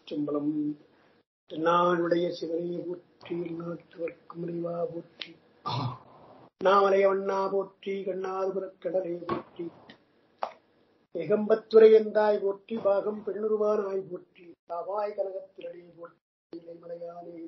திருச்சிற்றம்பலம் தென்னாடுடைய சிவனையை போற்றி நாட்டுவர்க்கும் அறிவா போற்றி நாமலைய வண்ணா போற்றி கண்ணாதுபுரக் கடலை போற்றி ஏகம்பத்துரை எந்தாய் போற்றி பாகம் பெண்ணுருவானாய் போற்றி தாவாய் கனகத்திரளை போற்றி இலைமலையானே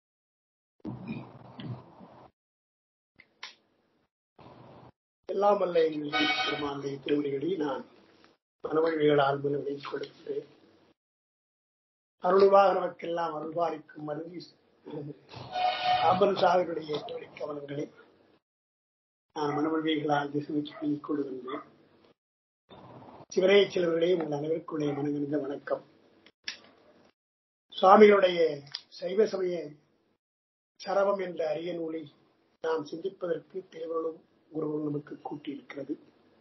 எல்லாம் அல்ல எங்கள் பெருமாந்தை திருவடிகளை நான் மனவழிகளால் முன்னிலை கொடுக்கிறேன் அருள்வாக நமக்கெல்லாம் அருள்பாலிக்கும் அருள் ஆம்பன் சாகருடைய ஏற்றவழி கவனங்களை நான் மனவழிகளால் திசை சொல்லிக் கொள்கின்றேன் சிவனே சிலவர்களே உங்கள் அனைவருக்குடைய மனநிறைந்த வணக்கம் சுவாமிகளுடைய சைவ சமய சரவம் என்ற அரிய நூலை நாம் சிந்திப்பதற்கு தேவர்களும் குருவும் நமக்கு கூட்டியிருக்கிறது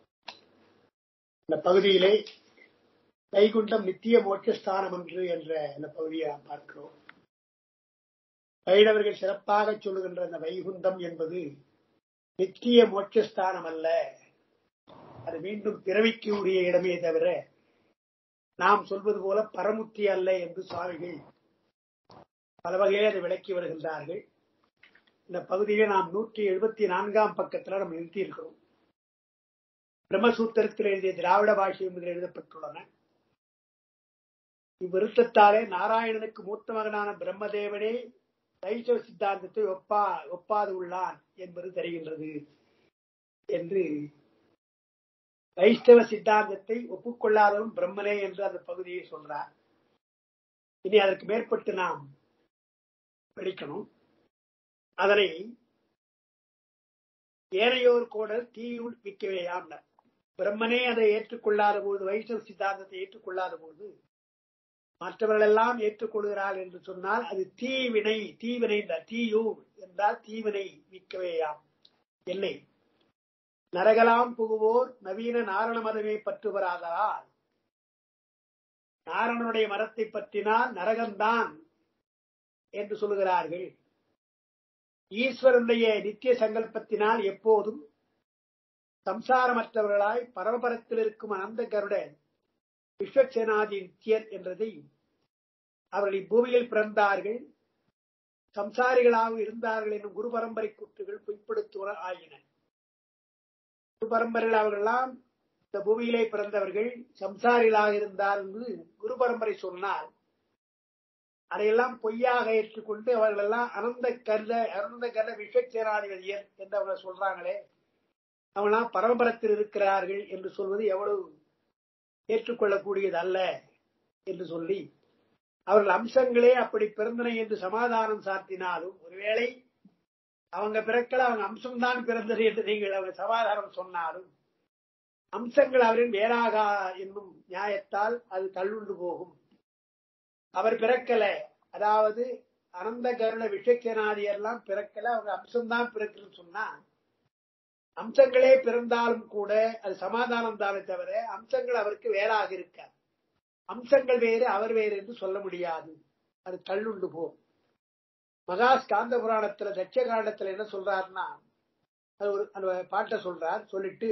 இந்த பகுதியிலே வைகுண்டம் நித்திய மோட்சஸ்தானம் என்று என்ற இந்த பகுதியை நாம் பார்க்கிறோம் வைணவர்கள் சிறப்பாக சொல்லுகின்ற அந்த வைகுண்டம் என்பது நித்திய மோட்சஸ்தானம் அல்ல அது மீண்டும் பிறவிக்கு உரிய இடமே தவிர நாம் சொல்வது போல பரமுத்தி அல்ல என்று சுவாமிகள் பல வகையிலே அதை விளக்கி வருகின்றார்கள் இந்த பகுதியிலே நாம் நூற்றி எழுபத்தி நான்காம் பக்கத்தில் நம்ம நிறுத்தி இருக்கிறோம் பிரம்மசூத்திரத்தில் எழுதிய திராவிட பாஷை என்பதில் எழுதப்பட்டுள்ளன இவ்விருத்தத்தாலே நாராயணனுக்கு மூத்த மகனான பிரம்மதேவனே தைசவ சித்தாந்தத்தை ஒப்பா ஒப்பாது உள்ளான் என்பது தெரிகின்றது என்று வைஷ்ணவ சித்தாந்தத்தை ஒப்புக்கொள்ளாதவன் பிரம்மனே என்று அந்த பகுதியை சொல்றார் இனி அதற்கு மேற்பட்டு நாம் படிக்கணும் அதனை ஏனையோர் கூட தீயுள் மிக்கவையாம் பிரம்மனே அதை ஏற்றுக்கொள்ளாத போது வைஷ்ணவ சித்தாந்தத்தை ஏற்றுக்கொள்ளாத போது மற்றவர்கள் எல்லாம் ஏற்றுக்கொள்கிறாள் என்று சொன்னால் அது தீவினை தீவினை தீயூர் என்றால் தீவினை மிக்கவையாம் இல்லை நரகலாம் புகுவோர் நவீன நாரண மதமே பற்றுவராதலால் நாரணனுடைய மரத்தை பற்றினால் நரகம்தான் என்று சொல்லுகிறார்கள் ஈஸ்வரனுடைய நித்திய சங்கல்பத்தினால் எப்போதும் சம்சாரமற்றவர்களாய் பரமபரத்தில் இருக்கும் அனந்த கருட விஸ்வசேனாதி நித்தியர் என்றதை அவர்கள் இப்பூமியில் பிறந்தார்கள் சம்சாரிகளாக இருந்தார்கள் என்னும் குரு பரம்பரை கூற்றுகள் பொய்ப்படுத்துவ ஆயின குரு பரம்பரையில் அவர்களெல்லாம் இந்த பூமியிலே பிறந்தவர்கள் சம்சாரிகளாக இருந்தார் என்று குரு பரம்பரை சொன்னால் அதையெல்லாம் பொய்யாக ஏற்றுக்கொண்டு அவர்கள் எல்லாம் அனந்த கருத அனந்த கருத விஸ்வசேனாதிபதியர் என்று அவங்க சொல்றாங்களே அவங்களாம் பரம்பரத்தில் இருக்கிறார்கள் என்று சொல்வது எவ்வளவு ஏற்றுக்கொள்ளக்கூடியது அல்ல என்று சொல்லி அவர்கள் அம்சங்களே அப்படி பிறந்தன என்று சமாதானம் சாத்தினாலும் ஒருவேளை அவங்க பிறக்கல அவங்க அம்சம்தான் பிறந்தது என்று நீங்கள் அவங்க சமாதானம் சொன்னாலும் அம்சங்கள் அவரின் வேறாகா என்னும் நியாயத்தால் அது தள்ளுண்டு போகும் அவர் பிறக்கல அதாவது அனந்த கருண விஷக்கேனாதியெல்லாம் பிறக்கல அவங்க அம்சம்தான் பிறக்குன்னு சொன்னா அம்சங்களே பிறந்தாலும் கூட அது சமாதானம் தானே தவிர அம்சங்கள் அவருக்கு வேறாக இருக்க அம்சங்கள் வேறு அவர் வேறு என்று சொல்ல முடியாது அது தள்ளுண்டு போ மகா ஸ்காந்த புராணத்துல தட்ச காண்டத்துல என்ன சொல்றாருன்னா அது ஒரு அந்த பாட்டை சொல்றார் சொல்லிட்டு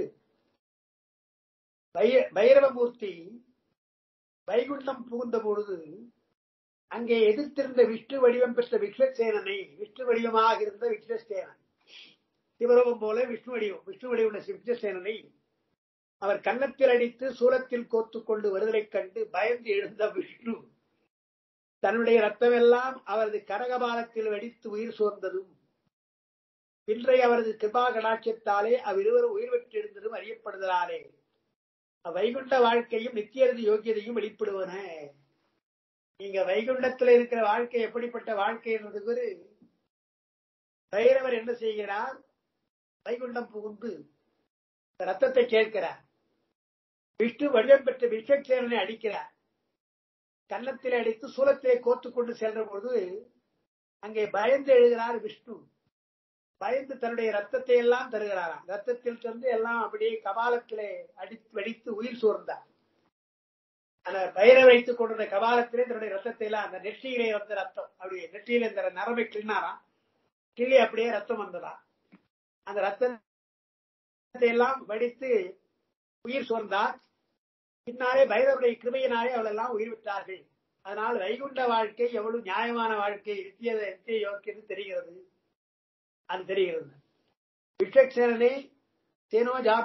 பைரவமூர்த்தி வைகுண்டம் புகுந்த பொழுது அங்கே எதிர்த்திருந்த விஷ்ணு வடிவம் பெற்ற விஸ்வசேனனை விஷ்ணு வடிவமாக இருந்த விஸ்வசேனன் சிவரூபம் போல விஷ்ணு வடிவம் விஷ்ணு வடிவுள்ள விஸ்வசேனனை அவர் கன்னத்தில் அடித்து சூரத்தில் கோத்து கொண்டு வருதலை கண்டு பயந்து எழுந்த விஷ்ணு தன்னுடைய ரத்தமெல்லாம் அவரது கனகபாலத்தில் வெடித்து உயிர் சோர்ந்ததும் இன்றைய அவரது கிருபா கடாட்சத்தாலே அவ்விருவரும் உயிர் பெற்றிருந்ததும் அறியப்படுதலாலே வைகுண்ட வாழ்க்கையும் நித்தியரது யோகியதையும் வெளிப்படுவன நீங்க வைகுண்டத்துல இருக்கிற வாழ்க்கை எப்படிப்பட்ட வாழ்க்கை என்றதுக்கு ஒரு பைரவர் என்ன செய்கிறார் வைகுண்டம் புகுந்து ரத்தத்தை கேட்கிறார் விஷ்ணு வடிவம் பெற்ற விஸ்வக்சேனனை அடிக்கிறார் கன்னத்திலே அடித்து சூலத்திலே கோத்து கொண்டு சென்ற பொழுது அங்கே பயந்து எழுகிறார் விஷ்ணு பயந்து தன்னுடைய ரத்தத்தை எல்லாம் தருகிறாராம் ரத்தத்தில் தந்து எல்லாம் அப்படியே கபாலத்திலே அடித்து வெடித்து உயிர் சோர்ந்தார் அந்த பயிரை வைத்துக் கொண்டிருந்த கபாலத்திலே தன்னுடைய ரத்தத்தை எல்லாம் அந்த நெற்றியிலே வந்த ரத்தம் அப்படியே நெற்றியில இந்த நரம்பை கிள்னாராம் கிள்ளி அப்படியே ரத்தம் வந்ததா அந்த ரத்தத்தை எல்லாம் வடித்து உயிர் சோர்ந்தார் பின்னாலே பைரவருடைய கிருபையினாலே அவள் எல்லாம் உயிர் விட்டார்கள் அதனால் வைகுண்ட வாழ்க்கை எவ்வளவு நியாயமான வாழ்க்கை நித்திய நித்திய யோக்கியது தெரிகிறது அது தெரிகிறது விஸ்வக்சேனே சேனோஜா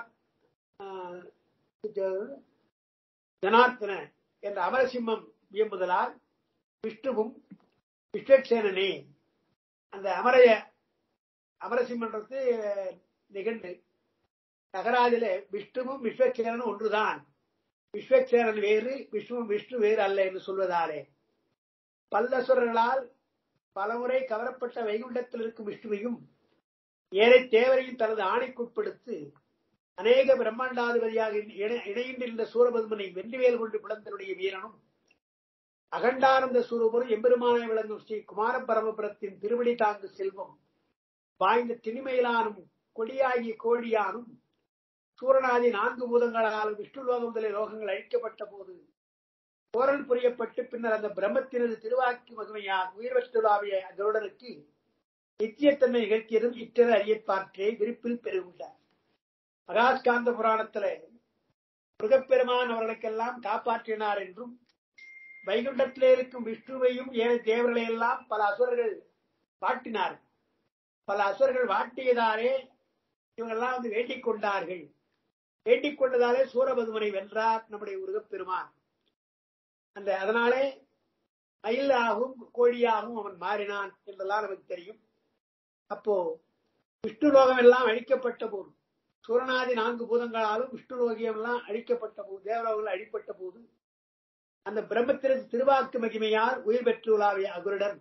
ஜனார்த்தன என்ற அமரசிம்மம் வியம்புதலால் விஷ்ணுவும் விஸ்வக்சேனனே அந்த அமரைய அமரசிம்மன்றது நிகழ்ந்து நகராதில விஷ்ணுவும் விஸ்வக்சேனனும் ஒன்றுதான் விஸ்வக்சேனன் வேறு விஷ்ணுவும் விஷ்ணு வேறு அல்ல என்று சொல்வதாலே பல்லசுரர்களால் பலமுறை கவரப்பட்ட வைகுண்டத்தில் இருக்கும் விஷ்ணுவையும் ஏழை தேவரையும் தனது ஆணைக்குட்படுத்து அநேக பிரம்மாண்டாதிபதியாக இணைகின்ற சூரபத்மனை வென்றிவேல் கொண்டு பிளந்தனுடைய வீரனும் அகண்டானந்த சூரபுரம் எம்பெருமானை விளங்கும் ஸ்ரீ குமார பரமபுரத்தின் திருவடி தாங்கு செல்வம் வாய்ந்த திணிமையிலானும் கொடியாகிய கோழியானும் சூரநாதி நான்கு பூதங்களால் விஷ்ணு லோகம் முதலிய லோகங்கள் அழிக்கப்பட்ட போது போரல் புரியப்பட்டு பின்னர் அந்த பிரம்மத்தினது திருவாக்கி மகிமையால் உயிர் பெற்றுள்ளாவிய கருடனுக்கு நித்தியத்தன்மை நிகழ்த்தியதும் இத்தனை அறிய பார்த்தே விருப்பில் பெருகுண்டார் மகாஸ்காந்த புராணத்துல முருகப்பெருமான் அவர்களுக்கெல்லாம் காப்பாற்றினார் என்றும் வைகுண்டத்திலே இருக்கும் விஷ்ணுவையும் ஏழு தேவர்களை எல்லாம் பல அசுரர்கள் வாட்டினார் பல அசுரர்கள் வாட்டியதாலே இவங்கெல்லாம் வந்து வேண்டிக் கொண்டார்கள் வேண்டிக் கொண்டதாலே சூரபதுமனை வென்றார் நம்முடைய முருகப்பெருமான் அந்த அதனாலே மயிலாகவும் கோழியாகவும் அவன் மாறினான் என்றெல்லாம் நமக்கு தெரியும் அப்போ விஷ்ணு லோகம் எல்லாம் அழிக்கப்பட்ட போது சூரநாதி நான்கு பூதங்களாலும் விஷ்ணு லோகியம் எல்லாம் அழிக்கப்பட்ட போது தேவலோகங்கள் அழிப்பட்ட போது அந்த பிரம்மத்திற்கு திருவாக்கு மகிமையால் உயிர் பெற்றுள்ளாவிய அகுருடன்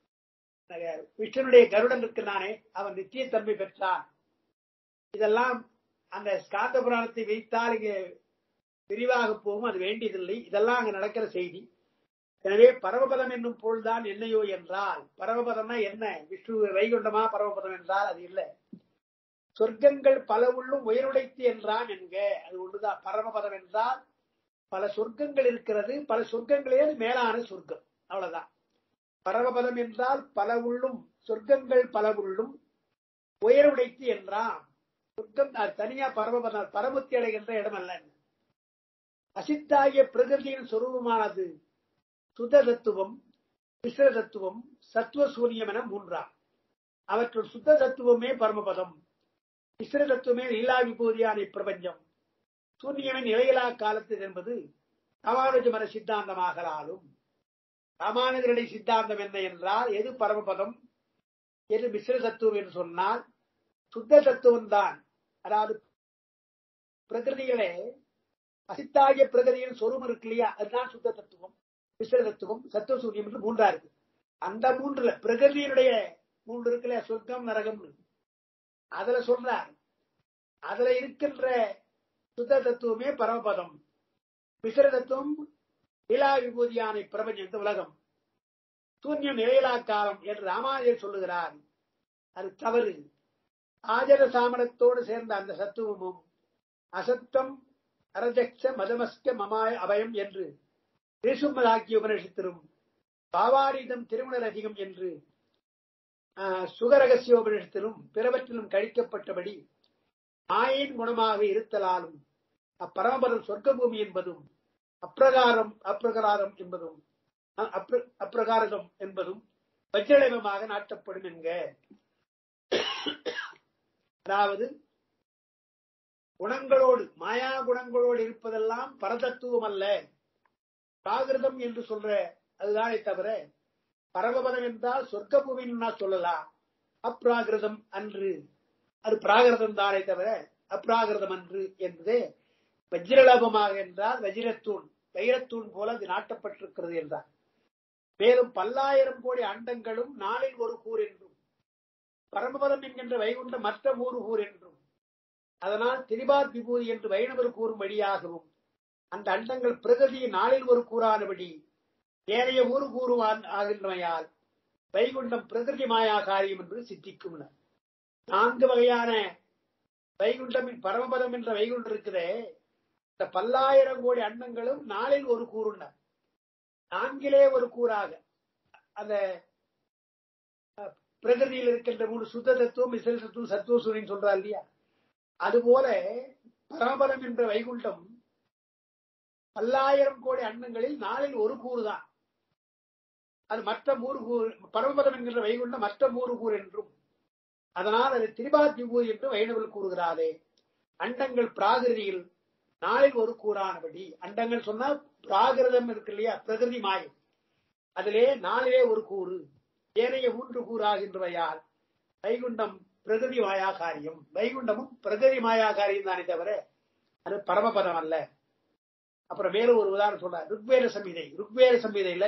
விஷ்ணுனுடைய கருடன் இருக்கிறானே அவன் நிச்சயத்தன்மை பெற்றான் இதெல்லாம் அந்த ஸ்காந்த புராணத்தை வைத்தால் இங்கே விரிவாக போகும் அது வேண்டியதில்லை இதெல்லாம் அங்க நடக்கிற செய்தி எனவே பரமபதம் என்னும் பொருள்தான் என்னையோ என்றால் பரமபதம்னா என்ன விஷ்ணு வைகுண்டமா பரமபதம் என்றால் அது இல்லை சொர்க்கங்கள் பல உள்ளும் உயருடைத்து என்றான் என்க அது ஒன்றுதான் பரமபதம் என்றால் பல சொர்க்கங்கள் இருக்கிறது பல சொர்க்கங்களே மேலான சொர்க்கம் அவ்வளவுதான் பரமபதம் என்றால் பல உள்ளும் சொர்க்கங்கள் பல உள்ளும் உயருடைத்து என்றான் சொர்க்கம் தனியா பரமபதம் பரமுத்தி அடைகின்ற இடம் அல்ல அசித்தாகிய பிரகிருதியின் சொரூபமானது சுத்த தத்துவம் மிஸ்ர தத்துவம் சத்துவ சூரியம் என மூன்றாம் அவற்றுள் சுத்த தத்துவமே பரமபதம் மிஸ்ர தத்துவமே லீலா விபூதியான இப்பிரபஞ்சம் சூரியனின் நிலையிலா காலத்தில் என்பது ராமானுஜ மன சித்தாந்தமாகலாலும் ராமானுஜருடைய சித்தாந்தம் என்ன என்றால் எது பரமபதம் எது மிஸ்ர தத்துவம் என்று சொன்னால் சுத்த தத்துவம் தான் அதாவது பிரகிருதிகளே அசித்தாகிய பிரகதியின் சொரூபம் இருக்கு இல்லையா அதுதான் சுத்த தத்துவம் மிஸ்ர தத்துவம் சத்துவ சூரியம் என்று மூன்றா இருக்கு அந்த மூன்றுல பிரகதியினுடைய மூன்று இருக்குல்ல சொர்க்கம் நரகம்னு அதுல சொல்றார் அதுல இருக்கின்ற சுத்த தத்துவமே பரமபதம் மிஸ்ர தத்துவம் லீலா விபூதியான பிரபஞ்சம் இந்த உலகம் சூன்யம் நிலையிலா காலம் என்று ராமானுஜர் சொல்லுகிறார் அது தவறு ஆஜர சாமனத்தோடு சேர்ந்த அந்த சத்துவமும் அசத்தம் அரஜக்ஷ மதமஸ்க மமாய அபயம் என்று தேசுமதாக்கிய உபனிஷத்திலும் பாவாரிதம் திருமண ரசிகம் என்று சுகரகசிய உபனிஷத்திலும் பிறவற்றிலும் கழிக்கப்பட்டபடி மாயின் குணமாக இருத்தலாலும் அப்பரமபதம் சொர்க்க பூமி என்பதும் அப்பிரகாரம் அப்பிரகாரம் என்பதும் அப்பிரகாரகம் என்பதும் வஜ்ரலைவமாக நாட்டப்படும் என்க அதாவது குணங்களோடு மாயா குணங்களோடு இருப்பதெல்லாம் பரதத்துவம் அல்ல பிராகிருதம் என்று சொல்ற அதுதானே தவிர பரமபதம் என்றால் சொர்க்க பூமின்னு சொல்லலாம் அப்ராகிருதம் அன்று அது பிராகிருதம் தானே தவிர அப்ராகிருதம் அன்று என்பதே வஜ்ரலபமாக என்றால் வஜிரத்தூண் வைரத்தூண் போல அது நாட்டப்பட்டிருக்கிறது என்றார் மேலும் பல்லாயிரம் கோடி அண்டங்களும் நாளில் ஒரு கூர் என்றும் பரமபதம் என்கின்ற வைகுண்ட மற்ற மூறு கூர் என்றும் அதனால் திரிபாத் விபூதி என்று வைணவர் கூறும் வழியாகவும் அந்த அண்டங்கள் பிரகதி நாளில் ஒரு கூறானபடி ஏனைய ஊறு கூறுவான் ஆகின்றமையால் வைகுண்டம் பிரகிருதி மாயா காரியம் என்று சித்திக்கும் நான்கு வகையான வைகுண்டம் பரமபதம் என்ற வைகுண்டம் இருக்குதே இந்த பல்லாயிரம் கோடி அண்டங்களும் நாளில் ஒரு கூறுண்ட நான்கிலே ஒரு கூறாக அந்த பிரகிருதியில் இருக்கின்ற மூணு சுத்த தத்துவம் மிசிற தத்துவம் சத்துவ சூரியன் சொல்றா இல்லையா அதுபோல பரமபதம் என்ற வைகுண்டம் பல்லாயிரம் கோடி அண்டங்களில் நாளில் ஒரு கூறு தான் அது மற்ற மூறு கூர் பரமபதம் என்கின்ற வைகுண்டம் மற்ற மூறு கூர் என்றும் அதனால் அது திரிபாத்திபூர் என்று வைணவர்கள் கூறுகிறாரே அண்டங்கள் பிராகிருதியில் நாளில் ஒரு கூறானபடி அண்டங்கள் சொன்னா பிராகிருதம் இருக்கு இல்லையா பிரகிருதி மாயம் அதிலே நாளிலே ஒரு கூறு ஏனைய மூன்று கூறாகின்றவையால் வைகுண்டம் பிரகிருதி மாயா காரியம் வைகுண்டமும் பிரகிருதி மாயா காரியம் தானே தவிர அது பரமபதம் அல்ல அப்புறம் மேலும் ஒரு உதாரணம் சொல்ற ருக்வேத சம்ஹிதை ருக்வேத சம்ஹிதையில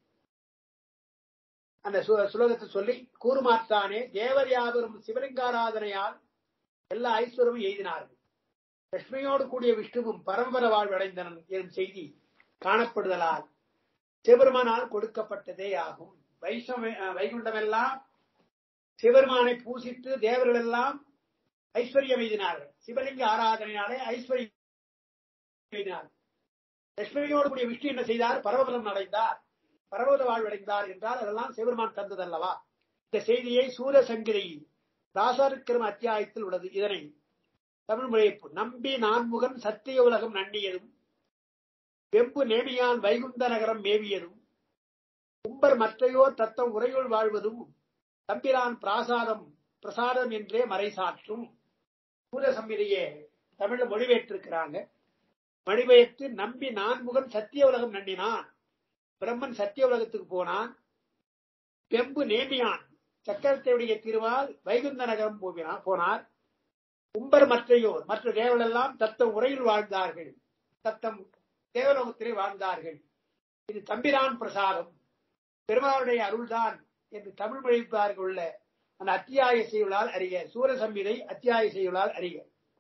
அந்த சு- சுலோகத்தை சொல்லி கூறுமாத்தானே தேவர் யாவரும் சிவலிங்காராதனையால் எல்லா ஐஸ்வரமும் எய்தினார்கள் லட்சுமியோடு கூடிய விஷ்ணுவும் பரம்பர வாழ்வடைந்தனன் எனும் செய்தி காணப்படுதலால் சிவபெருமானால் கொடுக்கப்பட்டதே ஆகும் வைஷ்ணவ அஹ் வைகுண்டம் எல்லாம் சிவபெருமானை பூசித்து தேவர்கள் எல்லாம் ஐஸ்வர்யம் எய்தினார்கள் சிவலிங்க ஆராதனையாலே ஐஸ்வர்யம் எய்தினார்கள் லட்சுமியோடு கூடிய விஷ்ணு என்ன செய்தார் பரமபதம் அடைந்தார் பரமபத வாழ்வடைந்தார் என்றால் அதெல்லாம் சிவபெருமான் தந்ததல்லவா இந்த செய்தியை சூரசங்கிரி ராசாருக்கிரம அத்தியாயத்தில் உள்ளது இதனை தமிழ் முறைப்பு நம்பி நான்முகன் சத்திய உலகம் நன்னியதும் வெம்பு நேமியான் வைகுந்த நகரம் மேவியதும் கும்பர் மற்றையோர் தத்தம் உரையுள் வாழ்வதும் தம்பிரான் பிராசாதம் பிரசாதம் என்றே மறைசாற்றும் சூரசம்பிரியே தமிழ்ல மொழிபெயர்த்திருக்கிறாங்க மொழிபெயர்த்து நம்பி நான்முகன் சத்திய உலகம் நன்னினான் பிரம்மன் சத்திய உலகத்துக்கு போனான் பெம்பு நேமியான் சக்கரத்தையுடைய திருவால் வைகுந்த நகரம் போவினார் போனார் கும்பர் மற்றையோர் மற்ற தேவர்களெல்லாம் தத்தம் உரையில் வாழ்ந்தார்கள் தத்தம் தேவலோகத்திலே வாழ்ந்தார்கள் இது தம்பிரான் பிரசாதம் பெருமாளுடைய அருள்தான் என்று தமிழ் மொழிப்பார்கள் உள்ள அந்த அத்தியாய செய்யுளால் அறிய சூரசம்மிதை அத்தியாய செய்யுளால் அறிய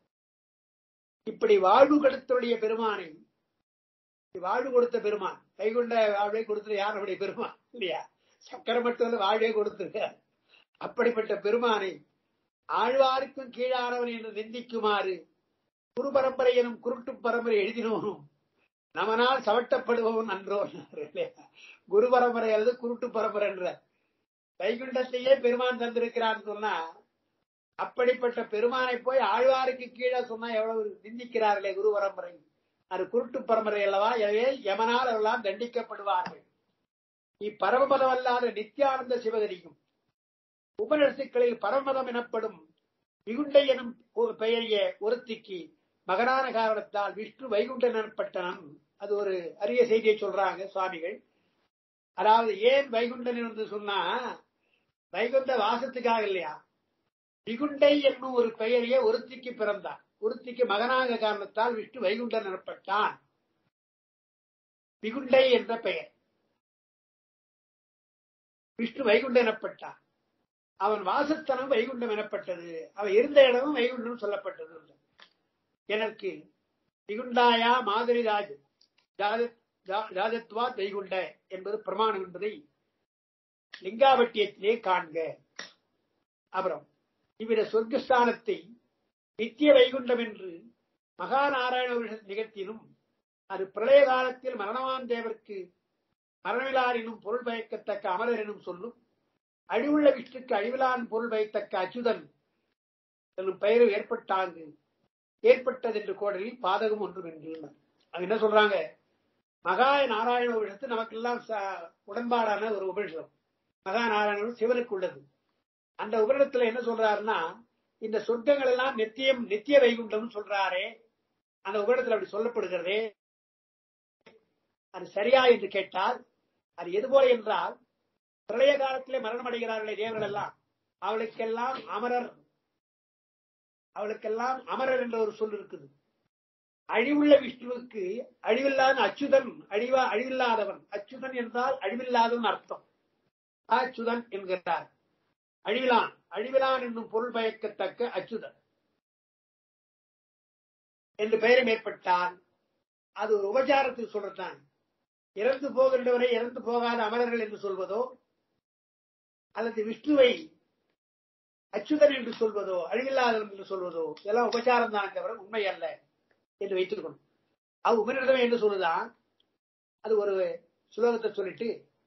இப்படி வாழ்வு கொடுத்தருடைய பெருமானை வாழ்வு கொடுத்த பெருமான் கைகொண்ட வாழ்வை கொடுத்தது யாருடைய பெருமான் இல்லையா சக்கரம் மட்டும் இல்ல, வாழ்வே கொடுத்திருக்கார் அப்படிப்பட்ட பெருமானை ஆழ்வாருக்கும் கீழானவன் என்று நிந்திக்குமாறு குரு பரம்பரை எனும் குருட்டு பரம்பரை எழுதினவனும் நமனால் சவட்டப்படுபவன் அன்றோ இல்லையா? குரு பரம்பரை அல்லது குருட்டு பரம்பரை என்ற வைகுண்டத்தையே பெருமான் தந்திருக்கிறான்னு சொன்னா அப்படிப்பட்ட பெருமானை போய் ஆழ்வாருக்கு கீழே சொன்னா எவ்வளவு நிந்திக்கிறார்களே குரு பரம்பரை அது குருட்டு பரம்பரை அல்லவா எனவே யமனால் அவர்களாம் தண்டிக்கப்படுவார்கள் இப்பரமபதம் அல்லாத நித்யானந்த சிவகரியும் உபநிஷத்துக்களில் பரமபதம் எனப்படும் மிகுண்டை எனும் ஒரு பெயரிய ஒருத்திக்கு மகனான காரணத்தால் விஷ்ணு வைகுண்டன் எனப்பட்டனன் அது ஒரு அரிய செய்தியை சொல்றாங்க சுவாமிகள் அதாவது ஏன் வைகுண்டன் என்று சொன்னா வைகுண்ட வாசத்துக்காக இல்லையா மிகுண்டை என்னும் ஒரு பெயரையே ஒருத்திக்கு பிறந்தான் ஒருத்திக்கு மகனாக காரணத்தால் விஷ்ணு வைகுண்டன் எனப்பட்டான் மிகுண்டை என்ற பெயர் விஷ்ணு வைகுண்டன் எனப்பட்டான் அவன் வாசஸ்தலம் வைகுண்டம் எனப்பட்டது அவன் இருந்த இடமும் வைகுண்டம் சொல்லப்பட்டது எனக்கு மிகுண்டாயா மாதிரி ராஜ் ராஜத்வா வைகுண்ட என்பது பிரமாணம் என்பதை லிங்காவட்டியத்திலே காண்க அப்புறம் இவ்வித சொர்க்கஸ்தானத்தை நித்திய வைகுண்டம் என்று மகாநாராயண உபனிஷத் நிகழ்த்தினும் அது பிரளய காலத்தில் மரணவான் தேவருக்கு மரணவிலார் எனும் பொருள் பயக்கத்தக்க அமரர் எனும் சொல்லும் அழிவுள்ள விஷ்ணுக்கு அழிவிலான் பொருள் பயத்தக்க அச்சுதன் என்னும் பெயர் ஏற்பட்டாங்கு ஏற்பட்டது என்று கோடலில் பாதகம் ஒன்றும் என்று அது என்ன சொல்றாங்க மகா நாராயண உபனிஷத்து நமக்கெல்லாம் ச- உடன்பாடான ஒரு உபனிஷம் மகா நாராயணன் சிவனுக்கு உள்ளது அந்த உபனிடத்துல என்ன சொல்றாருன்னா இந்த சொர்க்கங்கள் எல்லாம் நித்தியம் நித்திய வைகுண்டம் சொல்றாரே அந்த உபனிடத்துல அப்படி சொல்லப்படுகிறதே அது சரியா என்று கேட்டால் அது எது போல என்றால் பிரளய காலத்திலே மரணம் அடைகிறார்களே தேவர்கள் எல்லாம் அவளுக்கெல்லாம் அமரர் அவளுக்கெல்லாம் அமரர் என்ற ஒரு சொல் இருக்குது அழிவுள்ள விஷ்ணுவுக்கு அழிவில்லாத அச்சுதன் அழிவா அழிவில்லாதவன் அச்சுதன் என்றால் அழிவில்லாதவன் அர்த்தம் அச்சுதன் என்கிறார் அழிவிலான் அழிவிலான் என்னும் பொருள் பயக்கத்தக்க அச்சுதன் என்று பெயரும் ஏற்பட்டால் அது ஒரு உபச்சாரத்தில் சொல்றதான் இறந்து போகின்றவரை இறந்து போகாத அமரர்கள் என்று சொல்வதோ அல்லது விஷ்ணுவை அச்சுதன் என்று சொல்வதோ அழிவில்லாதவன் என்று சொல்வதோ இதெல்லாம் உபச்சாரம் தான் தவிர உண்மை அல்ல என்று வைத்துக்கணும் அது உபநிடதம் என்று சொல்லுதான் அது ஒரு சுலோகத்தை சொல்லிட்டு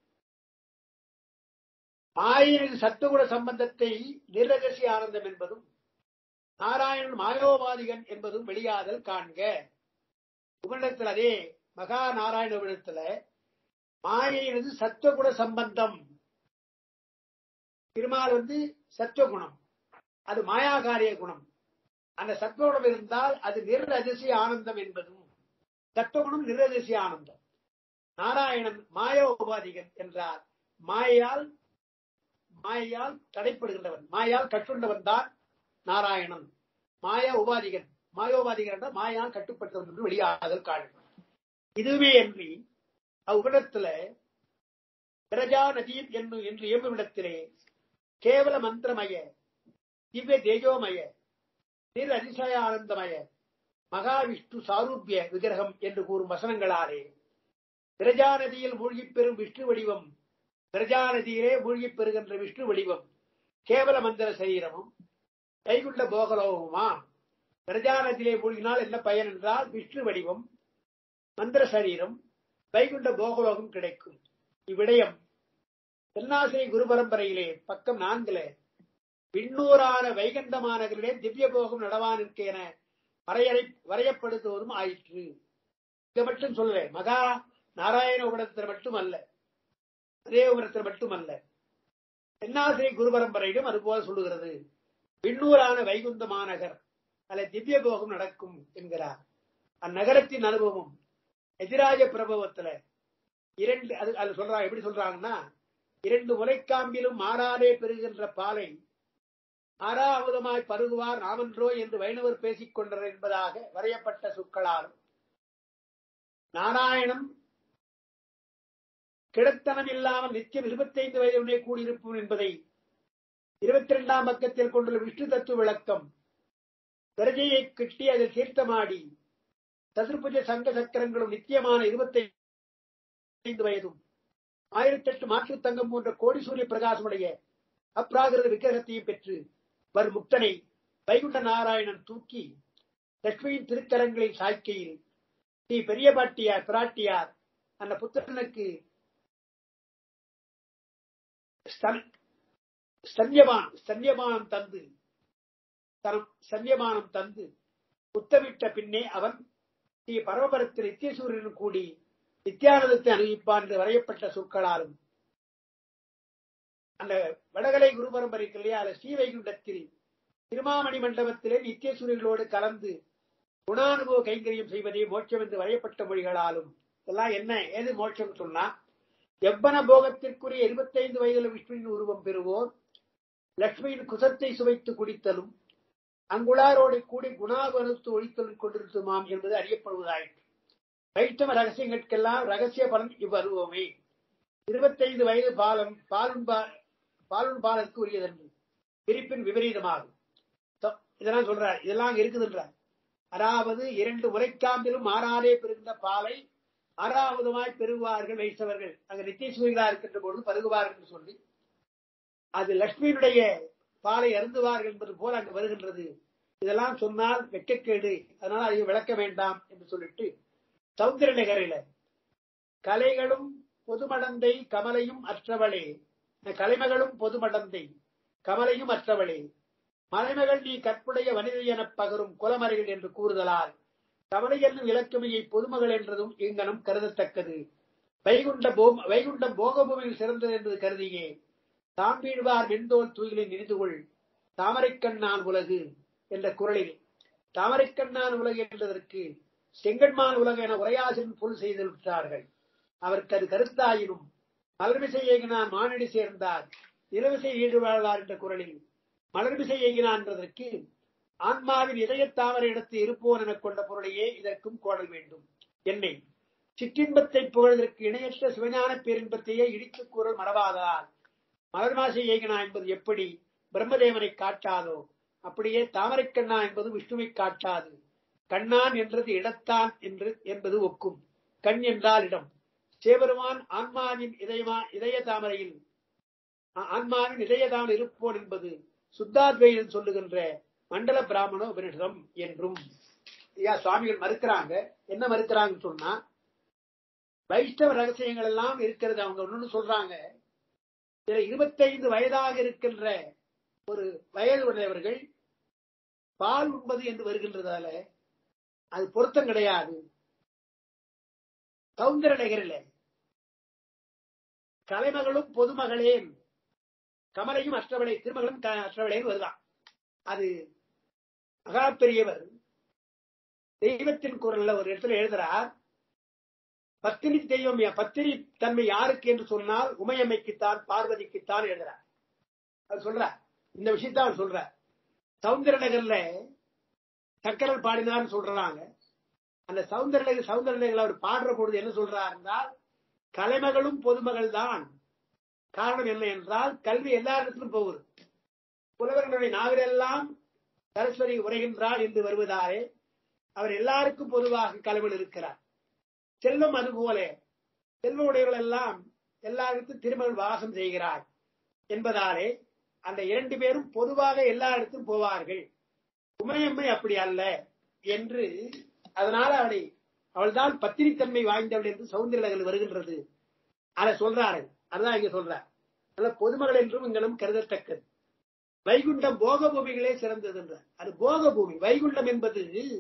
மாயினின் சத்துகுண சம்பந்தத்தை நிரகசிய ஆனந்தம் என்பதும் நாராயணன் மாயோபாதிகன் என்பதும் வெளியாதல் காண்க உபநிடத்தில் அதே மகா நாராயண உபநிடத்துல மாயையினது சத்துவகுண சம்பந்தம் திருமால் வந்து சத்துவகுணம் அது மாயாகாரிய குணம் அந்த சத்துவகுணம் இருந்தால் அது நிரதிசய ஆனந்தம் என்பதும் சத்துவகுணம் நிரதிசய ஆனந்தம் நாராயணன் மாய உபாதிகன் என்றார் மாயால் மாயால் தடைப்படுகின்றவன் மாயால் கட்டுண்டவன் தான் நாராயணன் மாயா உபாதிகன் மாயோபாதிகன் என்றால் மாயால் கட்டுப்பட்டவன் என்று வெளியாதல் காரணம் இதுவே அன்றி அவ்விடத்துல பிரஜா நதீர் என்னும் என்று இயம்பும் இடத்திலே கேவல மந்திரமய திவ்ய தேஜோமய நிர் அதிசய ஆனந்தமய மகாவிஷ்ணு சாரூபிய விக்கிரகம் என்று கூறும் வசனங்களாலே பிரஜா நதியில் மூழ்கிப் பெறும் விஷ்ணு வடிவம் பிரஜா நதியிலே மூழ்கிப் பெறுகின்ற விஷ்ணு வடிவம் கேவல மந்திர சரீரமும் கைகுண்ட போகலோகமா பிரஜா நதியிலே மூழ்கினால் என்ன பயன் என்றால் விஷ்ணு வடிவம் மந்திர சரீரம் வைகுண்ட போகலோகம் கிடைக்கும் இவ்விடயம் தென்னாசிரி குரு பரம்பரையிலே பக்கம் நான்குல விண்ணூரான வைகண்டமானவர்களிலே திவ்ய போகம் நடவானிற்கு என வரையறை வரையப்படுத்துவதும் ஆயிற்று இதை மட்டும் சொல்றேன் மகா நாராயண உபடத்தில் மட்டுமல்ல தேவபுரத்தில் மட்டுமல்ல தென்னாசிரி குரு பரம்பரையிலும் அதுபோல சொல்லுகிறது விண்ணூரான வைகுந்த மாநகர் அதில் திவ்ய போகம் நடக்கும் என்கிறார் அந்நகரத்தின் அனுபவம் எதிராஜ பிரபவத்துல இரண்டு அது அது சொல்றாங்க எப்படி சொல்றாங்கன்னா இரண்டு முலைக்காம்பிலும் மாறாதே பெறுகின்ற பாலை ஆறாவதுமாய் பருகுவார் ராமன்றோ என்று வைணவர் பேசிக் கொண்டனர் என்பதாக வரையப்பட்ட சொற்களாலும் நாராயணம் கிடத்தனம் இல்லாமல் நித்தியம் இருபத்தைந்து வயதுடனே கூடியிருப்போம் என்பதை இருபத்தி இரண்டாம் பக்கத்தில் கொண்டுள்ள விஷ்ணு தத்துவ விளக்கம் பிரஜையை கிட்டி அதில் தீர்த்தமாடி சதுர்புஜ சங்க சக்கரங்களும் நித்தியமான இருபத்தி ஐந்து வயதும் ஆயிரத்தி எட்டு மாற்று தங்கம் போன்ற கோடி சூரிய பிரகாசமுடைய அப்ராகிருத விக்கிரகத்தையும் பெற்று வரும் முக்தனை வைகுண்ட நாராயணன் தூக்கி லட்சுமியின் திருக்கரங்களில் சாய்க்கையில் ஸ்ரீ பெரிய பாட்டியார் பிராட்டியார் அந்த புத்திரனுக்கு சன்யமான் சன்யமானம் தந்து தனம் சன்யமானம் தந்து உத்தமிட்ட பின்னே அவன் ஸ்ரீ பரமபரத்தில் நித்தியசூரியனும் கூடி நித்தியானந்தத்தை அனுபவிப்பான் என்று வரையப்பட்ட சொற்களாலும் அந்த வடகலை குரு பரம்பரைக்கு இல்லையா அந்த ஸ்ரீவைகுண்டத்தில் திருமாமணி மண்டபத்திலே நித்தியசூரியர்களோடு கலந்து குணானுபவ கைங்கரியம் செய்வதே மோட்சம் என்று வரையப்பட்ட மொழிகளாலும் இதெல்லாம் என்ன ஏது மோட்சம் சொன்னா எவ்வன போகத்திற்குரிய இருபத்தைந்து வயதில் விஷ்ணுவின் உருவம் பெறுவோர் லட்சுமியின் குசத்தை சுவைத்து குடித்தலும் அங்குளாரோடு கூடி குணாபனத்து ஒழித்தலும் கொண்டிருக்குமாம் என்பது அறியப்படுவதாயிற்று வைஷ்ணவ ரகசியங்களுக்கெல்லாம் ரகசிய பலன் இவ்வருவமே இருபத்தைந்து வயது பாலம் பாலுன்பா பாலுன்பாலருக்கு உரியதென்று பிரிப்பின் விபரீதமாகும் இதெல்லாம் சொல்றார் இதெல்லாம் இருக்குதுன்றார் அதாவது இரண்டு முறைக்காம்பிலும் மாறாதே பெருந்த பாலை ஆறாவதுமாய் பெறுவார்கள் வைஷ்ணவர்கள் அங்க நித்தியசூரிகளா இருக்கின்ற பொழுது பருகுவார்கள் என்று சொல்லி அது லட்சுமியினுடைய பாலை அருந்துவார்கள் என்பது போல அங்கு வருகின்றது இதெல்லாம் சொன்னால் வெட்கக்கேடு அதனால அதை விளக்க வேண்டாம் என்று சொல்லிட்டு சௌந்தர நகரில கலைகளும் பொதுமடந்தை கமலையும் அற்றவளே கலைமகளும் பொதுமடந்தை கமலையும் அற்றவளே மலைமகள் நீ கற்புடைய வனிதை எனப் பகரும் குலமறைகள் என்று கூறுதலால் கமலை என்னும் இலக்குமையை பொதுமகள் என்றதும் இங்கனம் கருதத்தக்கது வைகுண்ட போம் வைகுண்டம் போகபூமியில் சிறந்தது என்பது கருதியே தாம்பீழ்வார் வெண்தோல் தூயிலில் நினைந்து கொள் தாமரைக்கண்ணான் உலகு என்ற குரலில் தாமரைக்கண்ணான் உலகு என்றதற்கு செங்கன்மான் உலக என உரையாசிரியர் பொருள் செய்து விட்டார்கள் அவருக்கு அது கருத்தாயினும் மலர்மிசை ஏகினான் மானடி சேர்ந்தார் இலவிசை ஈடுபாளார் என்ற குரலில் மலர்மிசை ஏகினான் என்றதற்கு ஆன்மாவின் இதய தாமரை இடத்து இருப்போன் எனக் கொண்ட பொருளையே இதற்கும் கோடல் வேண்டும் என்னை சிற்றின்பத்தை புகழ்வதற்கு இணையற்ற சிவஞான பேரின்பத்தையே இடித்துக் கூறல் மறவாததால் மலர்மாசை ஏகினா என்பது எப்படி பிரம்மதேவனை காட்டாதோ அப்படியே தாமரைக்கண்ணா என்பது விஷ்ணுவை காட்டாது கண்ணான் என்றது இடத்தான் என்று என்பது ஒக்கும் கண் என்றால் இடம் சேவருமான் ஆன்மாவின் இதயமா இதய தாமரையில் ஆன்மாவின் இதய தாமரை இருப்போன் என்பது சுத்தாத்வைதன் சொல்லுகின்ற மண்டல பிராமண உபனிஷதம் என்றும் ஐயா சுவாமிகள் மறுக்கிறாங்க என்ன மறுக்கிறாங்கன்னு சொன்னா வைஷ்ணவ ரகசியங்கள் எல்லாம் இருக்கிறது அவங்க ஒண்ணு சொல்றாங்க இதுல இருபத்தைந்து வயதாக இருக்கின்ற ஒரு வயது உடையவர்கள் பால் உண்பது என்று வருகின்றதால அது பொருத்தம் கிடையாது சௌந்தர நகரில் கலைமகளும் பொதுமகளேன் கமலையும் அற்றவளை திருமகளும் க- அற்றவளேன்னு வருதான் அது மகா பெரியவர் தெய்வத்தின் குரல்ல ஒரு இடத்துல எழுதுறார் பத்தினி தெய்வம் யா- பத்தினி தன்மை யாருக்கு என்று சொன்னால் உமையம்மைக்குத்தான் பார்வதிக்குத்தான் எழுதுறார் அவர் சொல்றார் இந்த விஷயத்தை அவர் சொல்றார் சவுந்தர நகர்ல சக்கரல் பாடினார்னு சொல்றாங்க அந்த சவுந்தர நகர் சவுந்தர நகர் அவர் பாடுற பொழுது என்ன சொல்றார் என்றால் கலைமகளும் பொதுமகள் தான் காரணம் என்ன என்றால் கல்வி எல்லா இடத்திலும் போகுது புலவர்களுடைய நாவலெல்லாம் சரஸ்வதி உரைகின்றார் என்று வருவதாலே அவர் எல்லாருக்கும் பொதுவாக கலைவன் இருக்கிறார் செல்வம் அதுபோல செல்வ உடையவர்கள் எல்லாம் எல்லாருக்கும் திருமகள் வாசம் செய்கிறார் என்பதாலே அந்த இரண்டு பேரும் பொதுவாக எல்லா இடத்தும் போவார்கள் உமையம்மை அப்படி அல்ல என்று அதனால அவளை அவள்தான் பத்தினித்தன்மை வாய்ந்தவள் என்று சௌந்தரர்கள் வருகின்றது அதை சொல்றாரு அதுதான் இங்க சொல்றார் அதனால பொதுமகள் என்றும் இங்கனம் கருதத்தக்கது வைகுண்டம் போக பூமிகளே சிறந்தது என்றார் அது போக பூமி வைகுண்டம் என்பது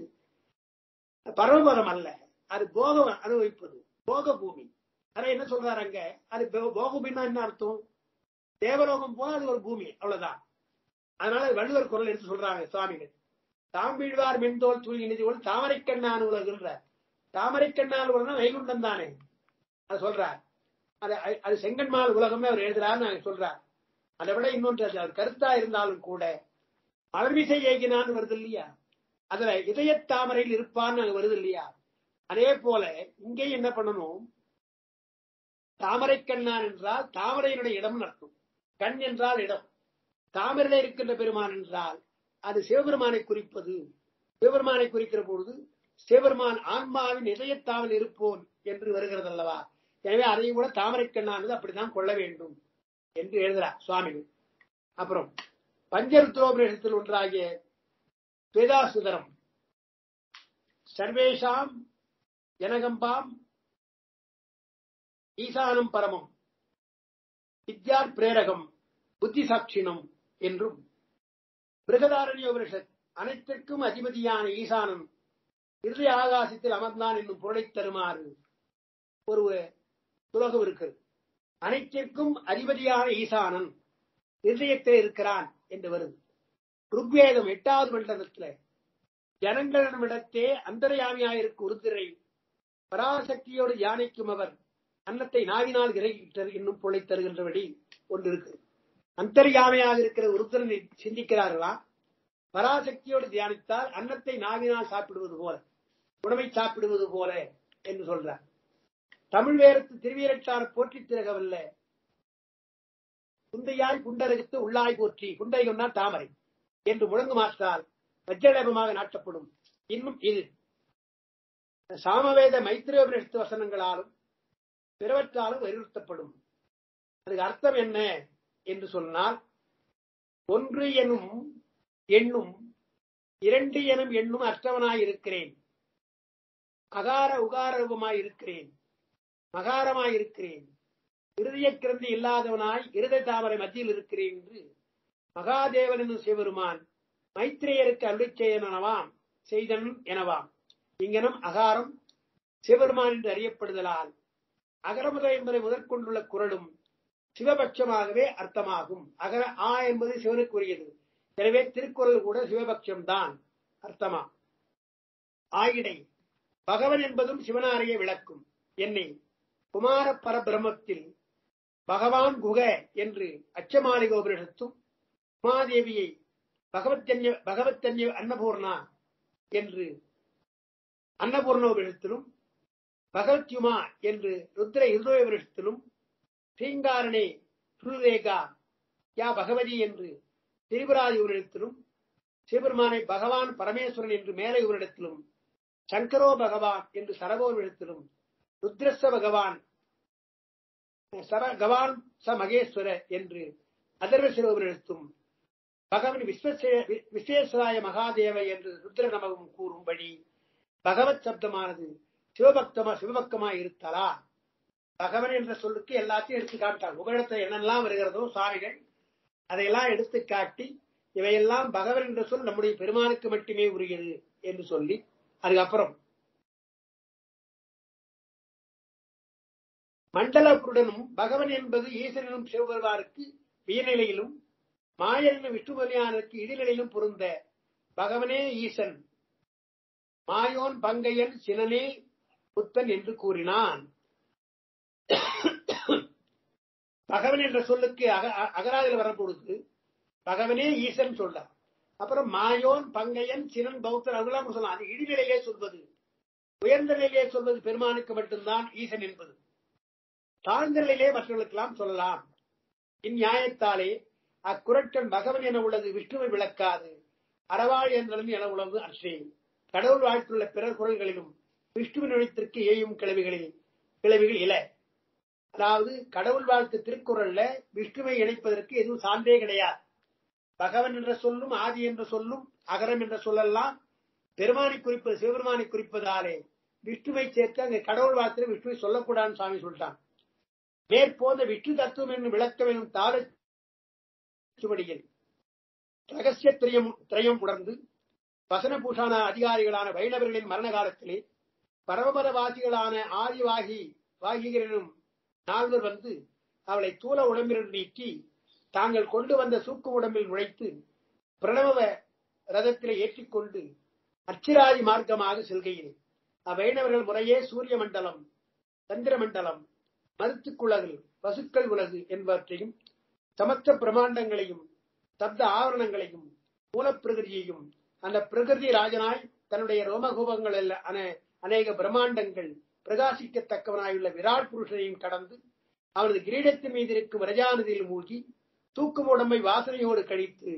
பரமபரம் அல்ல அது போக அனுபவிப்பது போக பூமி ஆனா என்ன சொல்றாரு அங்க அது போ- போக பூமின்னா என்ன அர்த்தம் தேவலோகம் போல அது ஒரு பூமி அவ்வளவுதான் அதனால வள்ளுவர் குரல் எடுத்து சொல்றாங்க சுவாமிகள் தாம்பிழ்வார் மென்தோல் தூள் இனிதிவோல் தாமரை கண்ணான் உலகுன்ற தாமரை கண்ணான் உலகம் வைகுண்டம் தானே அது சொல்றார் அது அது செங்கன்மால் உலகமே அவர் எழுதுறாரு நாங்க சொல்றார் அதை விட இன்னொன்று அது அவர் கருத்தா இருந்தாலும் கூட மலர்மிசை ஏகினான்னு வருது இல்லையா அதுல இதய தாமரையில் இருப்பான்னு அங்க வருது இல்லையா அதே போல இங்கே என்ன பண்ணணும் தாமரை கண்ணான் என்றால் தாமரையினுடைய இடம் அர்த்தம் கண் என்றால் இடம் தாமரையில இருக்கின்ற பெருமான் என்றால் அது சிவபெருமானை குறிப்பது சிவபெருமானை குறிக்கிற பொழுது சிவபெருமான் ஆன்மாவின் இதயத்தாவில் இருப்போன் என்று வருகிறது அல்லவா எனவே அதையும் கூட தாமரை கண்ணானது அப்படித்தான் கொள்ள வேண்டும் என்று எழுதுறார் சுவாமிகள் அப்புறம் பஞ்சருத்ரோபநிஷத்தில் ஒன்றாகிய வேதாசுதரம் சர்வேஷாம் ஜனகம்பாம் ஈசானம் பரமம் வித்யார் பிரேரகம் புத்தி சாட்சினம் என்றும் பிருகதாரண்ய உபனிஷத் அனைத்திற்கும் அதிபதியான ஈசானன் இறுதி ஆகாசத்தில் அமர்ந்தான் என்னும் பொருளைத் தருமாறு ஒரு சுலகம் இருக்கிறது அனைத்திற்கும் அதிபதியான ஈசானன் இருதயத்தில் இருக்கிறான் என்று வருது ருக்வேதம் எட்டாவது மண்டலத்துல ஜனங்களிடமிடத்தே அந்தர்யாமியாயிருக்கும் உருத்திரை பராசக்தியோடு தியானிக்கும் அவர் அன்னத்தை நாவினால் கிரகிட்டார் இன்னும் பொழை தருகின்றபடி ஒன்று இருக்கு அந்தர்யாமையாக இருக்கிற உருத்திரனை சிந்திக்கிறார்களா பராசக்தியோடு தியானித்தால் அன்னத்தை நாவினால் சாப்பிடுவது போல உணவை சாப்பிடுவது போல என்று சொல்றார் தமிழ் வேரத்து திருவீரட்டார் போற்றி திரகவல்ல குந்தையாய் குண்டரகத்து உள்ளாய் போற்றி குண்டை கொண்டா தாமரை என்று முழங்குமாற்றால் வஜ்ரலேபமாக நாட்டப்படும் இன்னும் இது சாமவேத மைத்திரோபனிஷத்து வசனங்களாலும் பிறவற்றாலும் வலியுறுத்தப்படும் அதுக்கு அர்த்தம் என்ன என்று சொன்னால் ஒன்று எனும் எண்ணும் இரண்டு எனும் எண்ணும் அற்றவனாய் இருக்கிறேன் அகார உகார ரூபமாய் இருக்கிறேன் மகாரமாய் இருக்கிறேன் இருதய கிரந்தி இல்லாதவனாய் இருதய தாமரை மத்தியில் இருக்கிறேன் என்று மகாதேவன் என்னும் சிவபெருமான் மைத்ரேயருக்கு அருளிச் செய்தனவாம் செய்தன் எனவாம் இங்கனம் அகாரம் சிவபெருமான் என்று அறியப்படுதலால் அகரமுத என்பதை முதற்கொண்டுள்ள குரலும் சிவபட்சமாகவே அர்த்தமாகும் அகர ஆ என்பது சிவனுக்குரியது எனவே திருக்குறள் கூட சிவபட்சம் தான் அர்த்தமா ஆயிடை பகவன் என்பதும் சிவனாரைய விளக்கும் என்னை குமார பரபிரமத்தில் பகவான் குக என்று அச்சமாலிக உபனிஷத்தும் உமாதேவியை பகவத்தன்ய பகவத்தன்ய அன்னபூர்ணா என்று அன்னபூர்ணோபனிஷத்திலும் பகவத்யுமா என்று ருத்ர இருதோபனிஷத்திலும் ஸ்ரீங்காரணே சுருரேகா யா பகவதி என்று திரிபுராதி உரிடத்திலும் சிவபெருமானை பகவான் பரமேஸ்வரன் என்று மேலை உரிடத்திலும் சங்கரோ பகவான் என்று சரபோரிடத்திலும் ருத்ரச பகவான் சர கவான் ச மகேஸ்வர என்று அதர்வ சிரோபனிடத்தும் பகவன் விஸ்வசே- விஸ்வேஸ்வராய மகாதேவ என்று ருத்ர நமகம் கூறும்படி பகவத் சப்தமானது சிவபக்தமா சிவபக்தமா இருத்தலா பகவன் என்ற சொல்லுக்கு எல்லாத்தையும் எடுத்து காட்டார் உபரிடத்தில் என்னெல்லாம் வருகிறதோ சுவாமிகள் அதையெல்லாம் எடுத்து காட்டி இவையெல்லாம் பகவன் என்ற சொல் நம்முடைய பெருமானுக்கு மட்டுமே உரியது என்று சொல்லி அதுக்கப்புறம் மண்டலப்புடனும் பகவன் என்பது ஈசனும் சிவபெருமானுக்கு உயர்நிலையிலும் மாயனும் விஷ்ணு பகவானுக்கு இடைநிலையிலும் பொருந்த பகவனே ஈசன் மாயோன் பங்கையன் சினனே புத்தன் என்று கூறினான் பகவன் என்ற சொல்லுக்கு அக அகராதில் வரப்பொழுது பகவனே ஈசன் சொல்றார் அப்புறம் மாயோன் பங்கையன் சினன் பௌத்தர் அவங்களாம் சொல்லலாம் அது இடிநிலையிலே சொல்வது உயர்ந்த நிலையிலே சொல்வது பெருமானுக்கு மட்டும்தான் ஈசன் என்பது தாழ்ந்த நிலையிலே மற்றவர்களுக்கெல்லாம் சொல்லலாம் இந்நியாயத்தாலே அக்குரட்டன் பகவன் என உள்ளது விஷ்ணுவை விளக்காது அறவாள் என்றதும் என உள்ளது அற்றே கடவுள் வாழ்த்துள்ள பிறர் குரல்களிலும் விஷ்ணுவின் எழுத்திற்கு ஏயும் கிளவிகளில் கிளவிகள் இல அதாவது கடவுள் வாழ்த்து திருக்குறள்ல விஷ்ணுவை இணைப்பதற்கு எதுவும் சான்றே கிடையாது பகவன் என்ற சொல்லும் ஆதி என்ற சொல்லும் அகரம் என்ற சொல்லெல்லாம் பெருமானை குறிப்பது சிவபெருமானை குறிப்பதாலே விஷ்ணுவை சேர்த்து அங்க கடவுள் வாழ்த்துல விஷ்ணுவை சொல்லக்கூடாதுன்னு சாமி சொல்லிட்டான் மேற்போந்த விஷ்ணு தத்துவம் என்னும் விளக்கம் என்னும் தார சுவடியில் ரகசிய திரையம் திரையம் உணர்ந்து வசன பூஷான அதிகாரிகளான வைணவர்களின் மரண காலத்திலே பரமபதவாசிகளான ஆதிவாகி வாகிகரனும் நால்வர் வந்து அவளை தூல உடம்பில் நீக்கி தாங்கள் கொண்டு வந்த சூக்கு உடம்பில் நுழைத்து பிரணவ ரதத்திலே ஏற்றிக்கொண்டு அச்சிராதி மார்க்கமாக செல்கையில் அவ்வைணவர்கள் முறையே சூரிய மண்டலம் சந்திர மண்டலம் மருத்துக்குலகு பசுக்கள் உலகு என்பவற்றையும் சமஸ்த பிரமாண்டங்களையும் சப்த ஆவரணங்களையும் மூலப்பிரகிருதியையும் அந்த பிரகிருதி ராஜனாய் தன்னுடைய ரோமகோபங்கள் அநேக பிரம்மாண்டங்கள் பிரகாசிக்கத்தக்கவனாயுள்ள விராட் புருஷனையும் கடந்து அவனது கிரீடத்தின் மீது இருக்கும் ரஜானதியில் மூழ்கி தூக்கும் உடம்பை வாசனையோடு கழித்து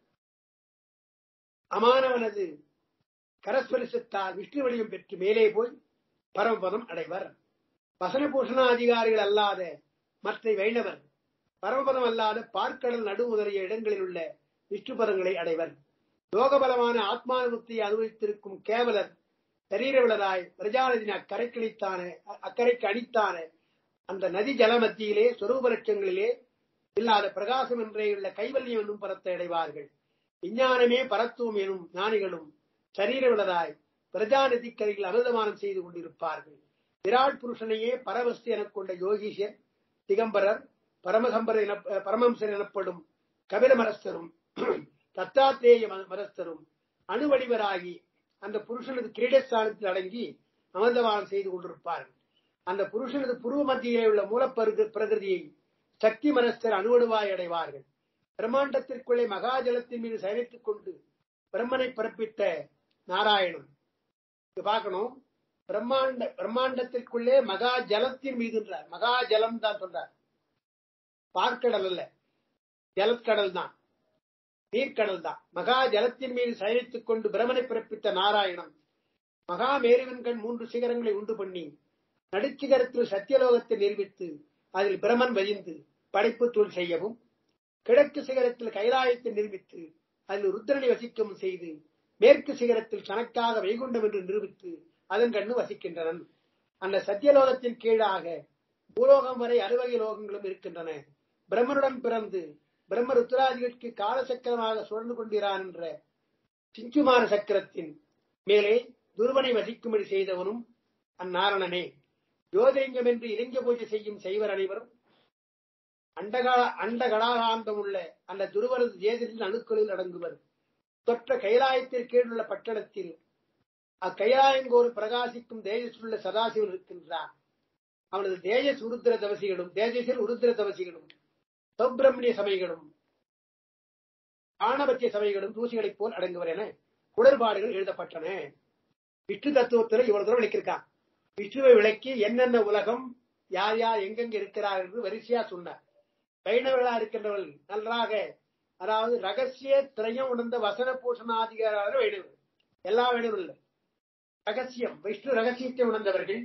அமானவனது கரஸ்பரிசத்தால் விஷ்ணு வடிவம் பெற்று மேலே போய் பரமபதம் அடைவர் வசனபூஷண அதிகாரிகள் அல்லாத மற்ற வைணவர் பரமபதம் அல்லாத பார்க்கடல் நடு முதலிய இடங்களில் உள்ள விஷ்ணு பதங்களை அடைவர் யோகபலமான ஆத்மானுபத்தியை அனுபவித்திருக்கும் கேவலர் சரீரவிளராய் பிரஜாநதியின் அக்கரைக்களித்தான அக்கறைக்கு அணித்தான அந்த நதி ஜல மத்தியிலே சொரூப லட்சங்களிலே இல்லாத பிரகாசம் என்றே உள்ள கைவல்யம் என்னும் பரத்தை அடைவார்கள் விஞ்ஞானமே பரத்துவம் எனும் ஞானிகளும் சரீரவிளராய் பிரஜாநதி கரையில் அமிர்தமானம் செய்து கொண்டிருப்பார்கள் விராட் புருஷனையே பரவஸ்து எனக் கொண்ட யோகீஷர் திகம்பரர் பரமகம்பர் என பரமம்சர் எனப்படும் கபில மரஸ்தரும் தத்தாத்தேய மரஸ்தரும் அணுவடிவராகி அந்த புருஷனது கிரீடஸ்தானத்தில் அடங்கி அமிர்தமானம் செய்து கொண்டிருப்பார்கள் அந்த புருஷனது புருவ மத்தியிலே உள்ள மூலப்பருகு பிரகிருதியை சக்தி மனஸ்தர் அணுவடுவாய் அடைவார்கள் பிரம்மாண்டத்திற்குள்ளே மகாஜலத்தின் மீது சயனித்துக் கொண்டு பிரம்மனை பிறப்பித்த நாராயணன் இங்க பார்க்கணும் பிரம்மாண்ட பிரம்மாண்டத்திற்குள்ளே மகா ஜலத்தின் மீதுன்றார் மகா ஜலம் தான் சொல்றார் பார்க்கடல் அல்ல ஜலக்கடல் தான் நீர்க்கடல் தான் மகா ஜலத்தின் மீது சயனித்துக் கொண்டு பிரமனை பிறப்பித்த நாராயணன் மகா மேருவன்கண் மூன்று சிகரங்களை உண்டு பண்ணி நடுச்சிகரத்தில் சத்தியலோகத்தை நிரூபித்து அதில் பிரமன் வதிந்து படைப்பு தொழில் செய்யவும் கிழக்கு சிகரத்தில் கைலாயத்தை நிரூபித்து அதில் ருத்ரனை வசிக்கவும் செய்து மேற்கு சிகரத்தில் தனக்காக வைகுண்டம் என்று நிரூபித்து அதன் கண்ணு வசிக்கின்றனன் அந்த சத்தியலோகத்தின் கீழாக பூலோகம் வரை அறுவகை லோகங்களும் இருக்கின்றன பிரம்மனுடன் பிறந்து பிரம்ம ருத்ராதிகளுக்கு காலசக்கரமாக சுழந்து கொண்டிரான் என்ற சிஞ்சுமார சக்கரத்தின் மேலே துருவனை வசிக்கும்படி செய்தவனும் அந்நாரணனே ஜோதிலிங்கம் என்று இலிங்க பூஜை செய்யும் செய்வர் அனைவரும் அண்டகா அண்டகடாகாந்தம் உள்ள அந்த துருவரது தேசத்தின் அணுக்களில் அடங்குவர் தொற்ற கைலாயத்திற்கு கீழுள்ள பட்டணத்தில் அக்கைலாயங்கோடு பிரகாசிக்கும் தேஜஸுள்ள சதாசிவன் இருக்கின்றான் அவனது தேஜஸ் உருத்திர தவசிகளும் தேஜஸில் உருத்திர தவசிகளும் சௌப்பிரமணிய சபைகளும் ஆணபத்திய சபைகளும் தூசிகளைப் போல் அடங்குவர் என குடர்பாடுகள் எழுதப்பட்டன விஷ்ணு தத்துவத்தில் இவ்வளவு தூரம் விளக்கியிருக்கான் விஷ்ணுவை விளக்கி என்னென்ன உலகம் யார் யார் எங்கெங்க இருக்கிறார் என்று வரிசையா சொன்னார் வைணவர்களா இருக்கின்றவர்கள் நன்றாக அதாவது ரகசிய திரையம் உணர்ந்த வசன பூஷணாதிகார வைணவர் எல்லா வைணவர்கள் இல்லை ரகசியம் விஷ்ணு ரகசியத்தை உணர்ந்தவர்கள்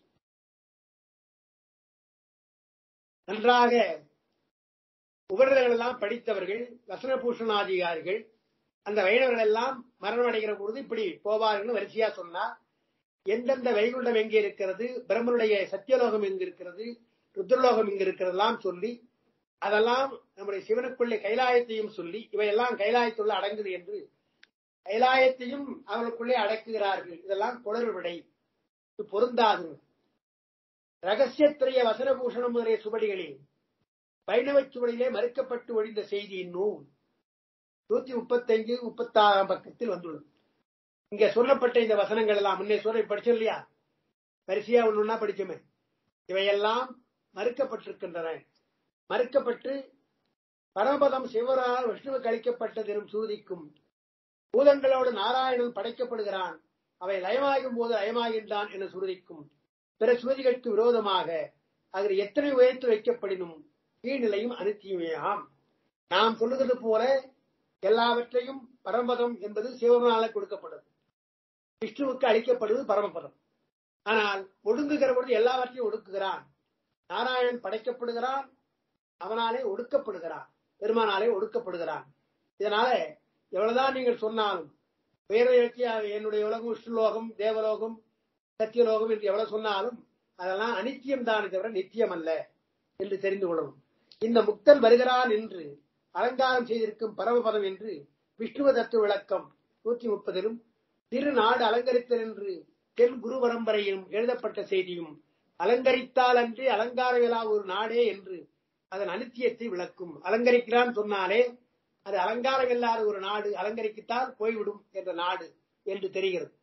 நன்றாக உபநிடங்கள் எல்லாம் படித்தவர்கள் வசன பூஷணாதிகாரிகள் அந்த வைணவர்கள் எல்லாம் மரணம் அடைகிற பொழுது இப்படி போவார்கள் வரிசையா சொன்னா எந்தெந்த வைகுண்டம் எங்கே இருக்கிறது பிரம்மனுடைய சத்தியலோகம் எங்க இருக்கிறது ருத்ரலோகம் இங்க இருக்கிறதெல்லாம் சொல்லி அதெல்லாம் நம்முடைய சிவனுக்குள்ளே கைலாயத்தையும் சொல்லி இவையெல்லாம் கைலாயத்துள்ள அடங்குது என்று கைலாயத்தையும் அவர்களுக்குள்ளே அடக்குகிறார்கள் இதெல்லாம் குளறு விடை இது பொருந்தாது ரகசியத்திரைய வசனபூஷணம் முதலிய சுவடிகளில் வைணவச் சுவடியிலே மறுக்கப்பட்டு ஒழிந்த செய்தியின் நூல் நூத்தி முப்பத்தைந்து முப்பத்தாறாம் பக்கத்தில் வந்துள்ளது இங்க சொல்லப்பட்ட இந்த வசனங்கள் எல்லாம் முன்னே சொல்ல படிச்சோம் இல்லையா வரிசையா ஒண்ணுன்னா படிச்சோமே இவையெல்லாம் மறுக்கப்பட்டிருக்கின்றன மறுக்கப்பட்டு பரமபதம் சிவரால் விஷ்ணுவுக்கு அளிக்கப்பட்டதெனும் சூதிக்கும் பூதங்களோடு நாராயணன் படைக்கப்படுகிறான் அவை லயமாகும் போது லயமாகின்றான் என சுருதிக்கும் பிற சுருதிகளுக்கு விரோதமாக அதில் எத்தனை உயர்த்து வைக்கப்படினும் கீழ்நிலையும் அனுத்தியுமேயாம் நாம் சொல்லுகிறது போல எல்லாவற்றையும் பரமபதம் என்பது சிவனால கொடுக்கப்படுது விஷ்ணுவுக்கு அளிக்கப்படுவது பரமபதம் ஆனால் ஒடுங்குகிற பொழுது எல்லாவற்றையும் ஒடுக்குகிறான் நாராயணன் படைக்கப்படுகிறான் அவனாலே ஒடுக்கப்படுகிறான் பெருமானாலே ஒடுக்கப்படுகிறான் இதனால எவ்வளவுதான் நீங்கள் சொன்னாலும் வேறு என்னுடைய உலகம் விஷ்ணுலோகம் தேவலோகம் சத்தியலோகம் என்று எவ்வளவு சொன்னாலும் அதெல்லாம் அனித்தியம் தானே தவிர நித்தியம் அல்ல என்று தெரிந்து கொள்ளணும் இந்த முக்தன் வருகிறான் என்று அலங்காரம் செய்திருக்கும் பரமபதம் என்று விஷ்ணுவ தத்துவ விளக்கம் நூத்தி முப்பதிலும் திருநாடு அலங்கரித்தல் என்று தென் குரு பரம்பரையிலும் எழுதப்பட்ட செய்தியும் அலங்கரித்தால் அன்றி அலங்காரவிழா ஒரு நாடே என்று அதன் அனித்தியத்தை விளக்கும் அலங்கரிக்கிறான் சொன்னாலே அது அலங்காரம் இல்லாத ஒரு நாடு அலங்கரிக்கத்தால் போய்விடும் என்ற நாடு என்று தெரிகிறது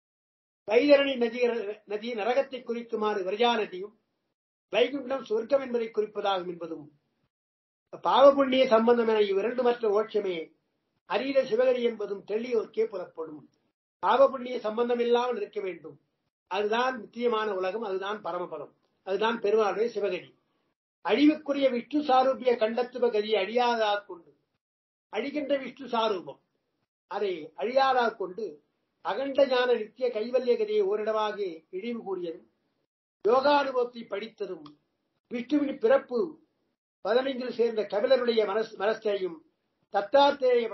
வைதரணி நதி நதி நரகத்தை குறிக்குமாறு விரஜா நதியும் வைகுண்டம் சொர்க்கம் என்பதை குறிப்பதாகும் என்பதும் பாவ புண்ணிய சம்பந்தம் என இவ்விரண்டு மற்ற ஓட்சமே அரியத சிவகரி என்பதும் தெள்ளியோர்க்கே புலப்படும் பாவ புண்ணிய சம்பந்தம் இல்லாமல் இருக்க வேண்டும் அதுதான் நித்தியமான உலகம் அதுதான் பரமபதம் அதுதான் பெருமாளுடைய சிவகரி அழிவுக்குரிய விஷ்ணு சாரூபிய கண்டத்துவ கதியை அழியாதாக கொண்டு அழிகின்ற விஷ்ணு சாரூபம் அதை அழியாதாக கொண்டு அகண்ட ஞான நித்திய கைவல்ய கதையை ஓரிடமாக இழிவு கூறியதும் யோகானுபவத்தை படித்ததும் விஷ்ணுவின் பிறப்பு பதினைந்தில் சேர்ந்த கபிலருடைய மனஸ் மனஸ்தையும் தத்தாத்திரேய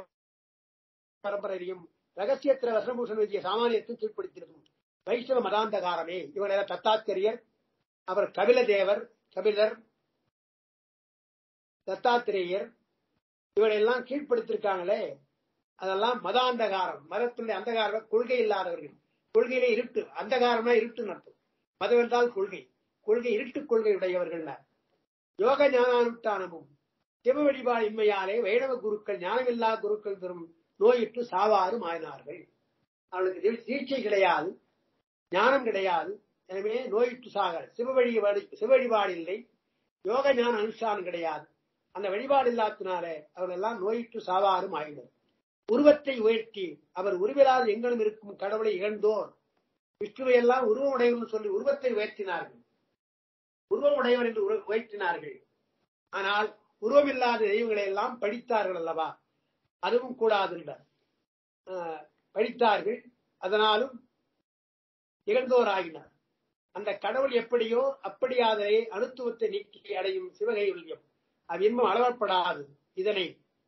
பரம்பரையும் ரகசியத்திர வசனபூஷன் விதிய சாமானியத்தை கீழ்ப்படுத்தினதும் வைஷ்ணவ மதாந்தகாரமே இவர்கள் தத்தாத்திரியர் அவர் கபில தேவர் கபிலர் தத்தாத்திரேயர் இவரையெல்லாம் கீழ்ப்படுத்திருக்காங்களே அதெல்லாம் மதாந்தகாரம் மதத்தினுடைய அந்தகாரம் கொள்கை இல்லாதவர்கள் கொள்கையிலே இருட்டு அந்தகாரம்னா இருட்டு நடத்தும் மதம் என்றால் கொள்கை கொள்கை இருட்டு கொள்கை உடையவர்கள் யோக ஞானானுஷ்டானமும் சிவ வழிபாடு இன்மையாலே வைணவ குருக்கள் ஞானமில்லா குருக்கள் தரும் நோயிட்டு சாவாறு மாறினார்கள் அவளுக்கு தீட்சை கிடையாது ஞானம் கிடையாது எனவே நோயிட்டு சாக சிவ வழிபாடு சிவ வழிபாடு இல்லை யோக ஞான அனுஷ்டானம் கிடையாது அந்த வழிபாடு இல்லாதனால அவர்கள் எல்லாம் நோயிட்டு சாவாரும் ஆயினர் உருவத்தை உயர்த்தி அவர் உருவிலாத எங்களும் இருக்கும் கடவுளை இழந்தோர் விஷ்ணுவை எல்லாம் உருவம் உடையவர் சொல்லி உருவத்தை உயர்த்தினார்கள் உருவம் உடையவர் என்று உயர்த்தினார்கள் ஆனால் உருவமில்லாத தெய்வங்களை எல்லாம் படித்தார்கள் அல்லவா அதுவும் கூடாது படித்தார்கள் அதனாலும் இழந்தோராகினார் அந்த கடவுள் எப்படியோ அப்படியாதே அணுத்துவத்தை நீக்கி அடையும் சிவகைவல்யம் அது இன்னும் அளவப்படாது இதனை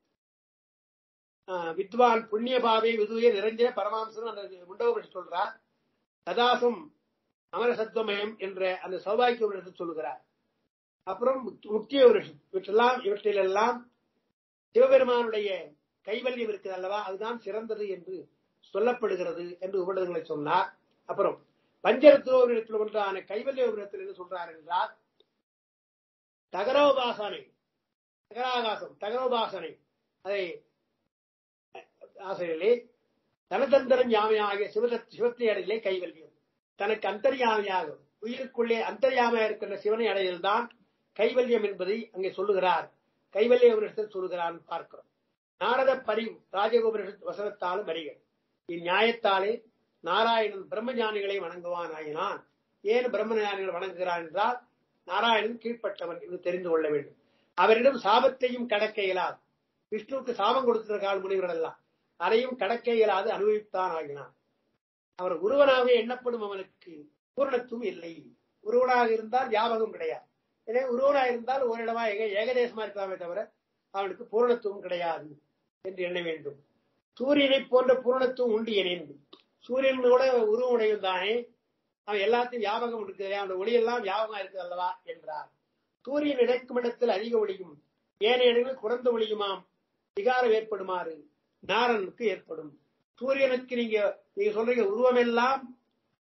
வித்வான் புண்ணியபாவை விதுவே நிறைஞ்ச பரமாம்சம் அந்த முண்டோபடி சொல்றார் சதாசம் அமரசத்துவமயம் என்ற அந்த சௌபாகிய உலகத்தை சொல்லுகிறார் அப்புறம் முக்கிய உலகம் இவற்றெல்லாம் இவற்றிலெல்லாம் சிவபெருமானுடைய கைவல்யம் இருக்குது அல்லவா அதுதான் சிறந்தது என்று சொல்லப்படுகிறது என்று உபநிடங்களை சொன்னார் அப்புறம் பஞ்சரத்னோபுரத்தில் ஒன்றான கைவல்ய உபநிடத்தில் என்ன சொல்றார் என்றால் தகரோபாசனை தகராகாசம் தகரோபாசனை அதை ஆசிரியர்களே தனதந்தரம் யாமையாகிய சிவத சிவத்தை அடையிலே கைவல்யம் தனக்கு அந்தர்யாமையாக உயிருக்குள்ளே அந்தர்யாமையாக இருக்கின்ற சிவனை அடையல்தான் கைவல்யம் என்பதை அங்கே சொல்லுகிறார் கைவல்ய உபனிஷத்தில் சொல்லுகிறார் பார்க்கிறோம் நாரத பரிவு ராஜகோபனிஷத் வசனத்தாலும் அறிக இந்நியாயத்தாலே நாராயணன் பிரம்மஞானிகளை வணங்குவான் ஆகினான் ஏன் பிரம்மஞானிகள் வணங்குகிறான் என்றால் நாராயணன் கீழ்ப்பட்டவன் என்று தெரிந்து கொள்ள வேண்டும் அவரிடம் சாபத்தையும் கடக்க இயலாது விஷ்ணுவுக்கு சாபம் கொடுத்த கால் முனிவர்கள் எல்லாம் அதையும் கடக்க இயலாது அனுபவித்தான் ஆகினான் அவர் உருவனாக எண்ணப்படும் அவனுக்கு பூரணத்துவம் இல்லை உருவனாக இருந்தால் ஞாபகம் கிடையாது எனவே உருவனாக இருந்தால் ஓரிடமா ஏக ஏகதேசமா இருக்கலாமே தவிர அவனுக்கு பூரணத்துவம் கிடையாது என்று எண்ண வேண்டும் சூரியனை போன்ற பூரணத்துவம் உண்டு எனின் சூரியன் கூட உருவம் உடையும் தானே அவன் எல்லாத்தையும் ஞாபகம் இருக்குது அவனுடைய ஒளியெல்லாம் ஞாபகம் இருக்குது அல்லவா என்றார் சூரியன் இணைக்கும் இடத்தில் அதிக ஒளியும் ஏனைய இடங்களில் குறைந்த ஒளியுமாம் விகாரம் ஏற்படுமாறு நாரனுக்கு ஏற்படும் சூரியனுக்கு நீங்க நீங்க சொல்றீங்க உருவமெல்லாம்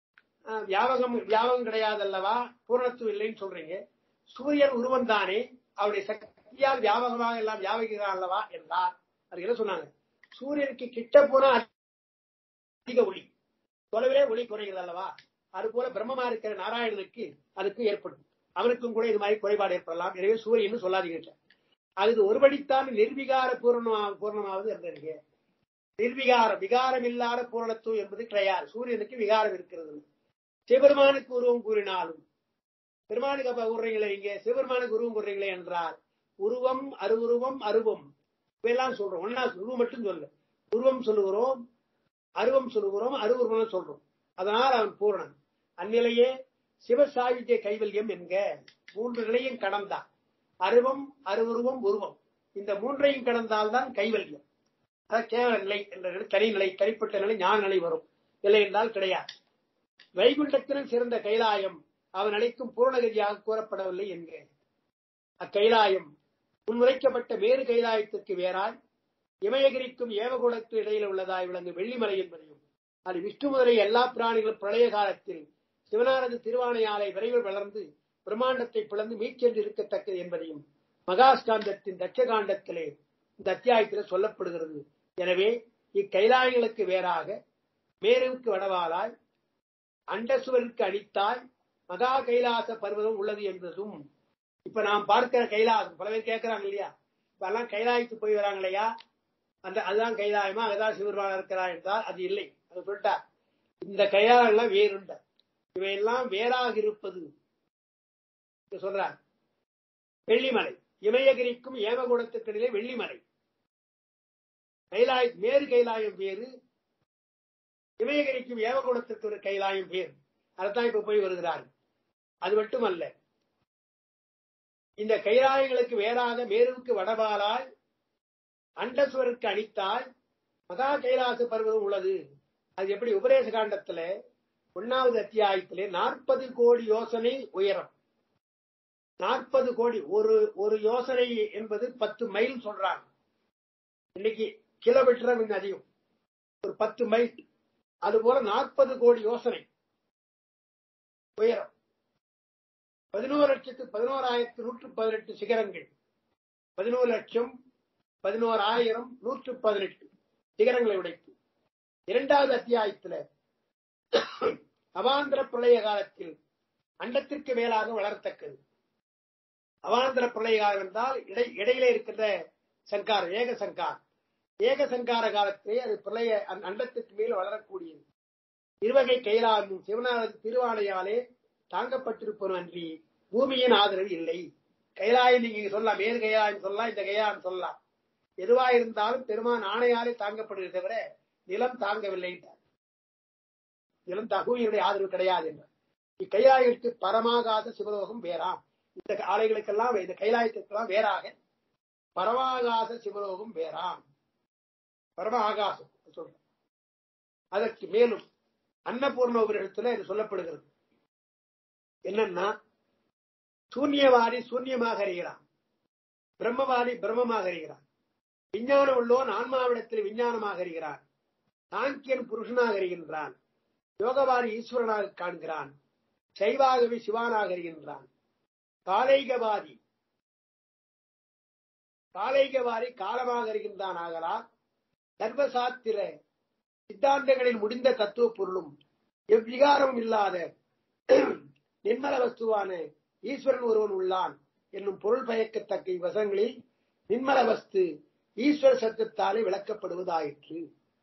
அஹ், வியாபகம் வியாபகம் கிடையாது அல்லவா பூரணத்துவம் இல்லைன்னு சொல்றீங்க சூரியன் உருவம் தானே அவருடைய சக்தியால் வியாபகமாக எல்லாம் வியாபகிக்கிறான் அல்லவா என்றார் அது என்ன சொன்னாங்க சூரியனுக்கு கிட்ட போனா அதிக ஒளி தொலைவிலே ஒளி குறைகிறது அல்லவா அது போல பிரம்மமா இருக்கிற நாராயணனுக்கு அதுக்கு ஏற்படும் அவனுக்கும் கூட இது மாதிரி குறைபாடு ஏற்படலாம் எனவே சூரியன் சொல்லாதீங்க அது ஒருபடித்தான் நிர்விகார பூர்ணமா பூர்ணமாவது இருந்திருக்கு நிர்விகாரம் விகாரம் இல்லாத பூரணத்துவம் என்பது கிடையாது சூரியனுக்கு விகாரம் இருக்கிறது சிவபெருமானுக்கு உருவம் கூறினாலும் பெருமானுக்கு அப்ப கூறுறீங்களே இங்க சிவபெருமானுக்கு உருவம் கூறுறீங்களே என்றால் உருவம் அருவுருவம் அருவம் இப்பெல்லாம் சொல்றோம் ஒன்னா உருவம் மட்டும் சொல்ல உருவம் சொல்லுகிறோம் அருவம் சொல்லுகிறோம் அருவுருவம் சொல்றோம் அதனால் அவன் பூரணன் அந்நிலையே சிவசாகித்ய கைவல்யம் என்க மூன்று நிலையும் கடந்தான் அருவம் அருவுருவம் உருவம் இந்த மூன்றையும் கடந்தால்தான் கைவல்யம் அதாவது கேவல நிலை என்ற நிலை, தனி நிலை தனிப்பட்ட நிலை ஞான நிலை வரும் இல்லை என்றால் கிடையாது வைகுண்டத்திலும் சிறந்த கைலாயம் அவன் அளிக்கும் பூரணகதியாக கூறப்படவில்லை என்க அக்கைலாயம் முன்முறைக்கப்பட்ட வேறு கைலாயத்திற்கு வேறாய் இமயகிரிக்கும் ஏவகுடத்து இடையில் உள்ளதாய் விளங்கும் வெள்ளிமலை என்பதையும் அது விஷ்ணு முதலை எல்லா பிராணிகளும் பிரளய காலத்தில் சிவனாரது திருவானையாலை விரைவில் வளர்ந்து பிரம்மாண்டத்தை பிளந்து மீட்சென்று இருக்கத்தக்கது என்பதையும் மகாஸ்காந்தத்தின் தட்சகாண்டத்திலே இந்த அத்தியாயத்தில் சொல்லப்படுகிறது எனவே இக்கைலாயங்களுக்கு வேறாக மேருவுக்கு வடவாலாய் அண்டசுவருக்கு அடித்தாய் மகா கைலாச பர்வதம் உள்ளது என்பதும் இப்ப நாம் பார்க்கிற கைலாசம் பல பேர் கேட்கறாங்க இல்லையா இப்ப எல்லாம் கைலாயத்துக்கு போய் வராங்க இல்லையா அந்த அதுதான் கைலாயமா அதுதான் சிவருமான இருக்கிறா என்றால் அது இல்லை அது சொல்லிட்டார் இந்த கைலாயம் எல்லாம் வேறுண்ட இவையெல்லாம் வேறாக இருப்பது இங்க சொல்றார் வெள்ளிமலை இமயகிரிக்கும் ஏவகுடத்துக்கிடையிலே வெள்ளிமலை கைலாய மேறு கைலாயம் வேறு இமயகிரிக்கும் ஏவகுடத்திற்கு ஒரு கைலாயம் வேறு அதைத்தான் இப்ப போய் வருகிறார் அது மட்டுமல்ல இந்த கைலாயங்களுக்கு வேறாக மேருவுக்கு வடபாலாய் அண்டசுவருக்கு அணித்தால் மகா கைலாச பர்வதம் உள்ளது அது எப்படி உபதேச காண்டத்துல ஒன்னாவது அத்தியாயத்திலே நாற்பது கோடி யோசனை உயரம் நாற்பது கோடி ஒரு ஒரு யோசனை என்பது பத்து மைல் சொல்றாங்க இன்னைக்கு கிலோமீட்டர் இன்னும் அதிகம் ஒரு பத்து மைல் அது போல நாற்பது கோடி யோசனை உயரம் பதினோரு லட்சத்து பதினோராயிரத்து நூற்று பதினெட்டு சிகரங்கள் பதினோரு லட்சம் பதினோராயிரம் நூற்று பதினெட்டு சிகரங்களை உடைத்து இரண்டாவது அத்தியாயத்துல அவாந்திர பிரளய காலத்தில் அண்டத்திற்கு மேலாக வளரத்தக்கது அவாந்திர பிரளய காலம் என்றால் இடை இடையிலே இருக்கின்ற சங்காரம் ஏக சங்காரம் ஏக சங்கார காலத்திலே அது பிரளய அந்த அண்டத்திற்கு மேல் வளரக்கூடியது இருவகை கைலாமும் சிவனாரது திருவானையாலே தாங்கப்பட்டிருப்பது அன்றி பூமியின் ஆதரவு இல்லை கைலாயம் நீங்க சொல்லலாம் வேறு கைலாயம் சொல்லலாம் இந்த கைலாயம் சொல்லலாம் எதுவா இருந்தாலும் பெருமான் ஆணையாலே தாங்கப்படுகிறது தவிர நிலம் தாங்கவில்லை என்றார். நிலம் தா- பூமியினுடைய ஆதரவு கிடையாது என்றார் இக்கைலாயத்திற்கு பரமாகாத சிவலோகம் வேறாம் இந்த ஆலைகளுக்கெல்லாம் இந்த கைலாயத்திற்கெல்லாம் வேறாக பரமாகாச சிவலோகம் வேறாம் பரம ஆகாசம் சொல்றேன் அதற்கு மேலும் அன்னபூர்ண உபரிடத்துல இது சொல்லப்படுகிறது என்னன்னா சூன்யவாதி சூன்யமாக அறிகிறான் பிரம்மவாதி பிரம்மமாக அறிகிறான் விஞ்ஞானம் உள்ளோன் ஆன்மாவிடத்தில் விஞ்ஞானமாக அறிகிறான் சாங்கியன் புருஷனாக அறிகின்றான் யோகவாதி ஈஸ்வரனாக காண்கிறான் சைவாகவி சிவானாக அறிகின்றான் காலைகவாதி காலைகவாதி காலமாக அறிகின்றான் ஆகலால் சர்வசாத்திர சித்தாந்தங்களில் முடிந்த தத்துவ பொருளும் எவ்விகாரமும் இல்லாத நிர்மல வஸ்துவான ஈஸ்வரன் ஒருவன் உள்ளான் என்னும் பொருள் பயக்கத்தக்க இவ்வசங்களில் நிர்மல வஸ்து ஈஸ்வர சத்தத்தாலே விளக்கப்படுவதாயிற்று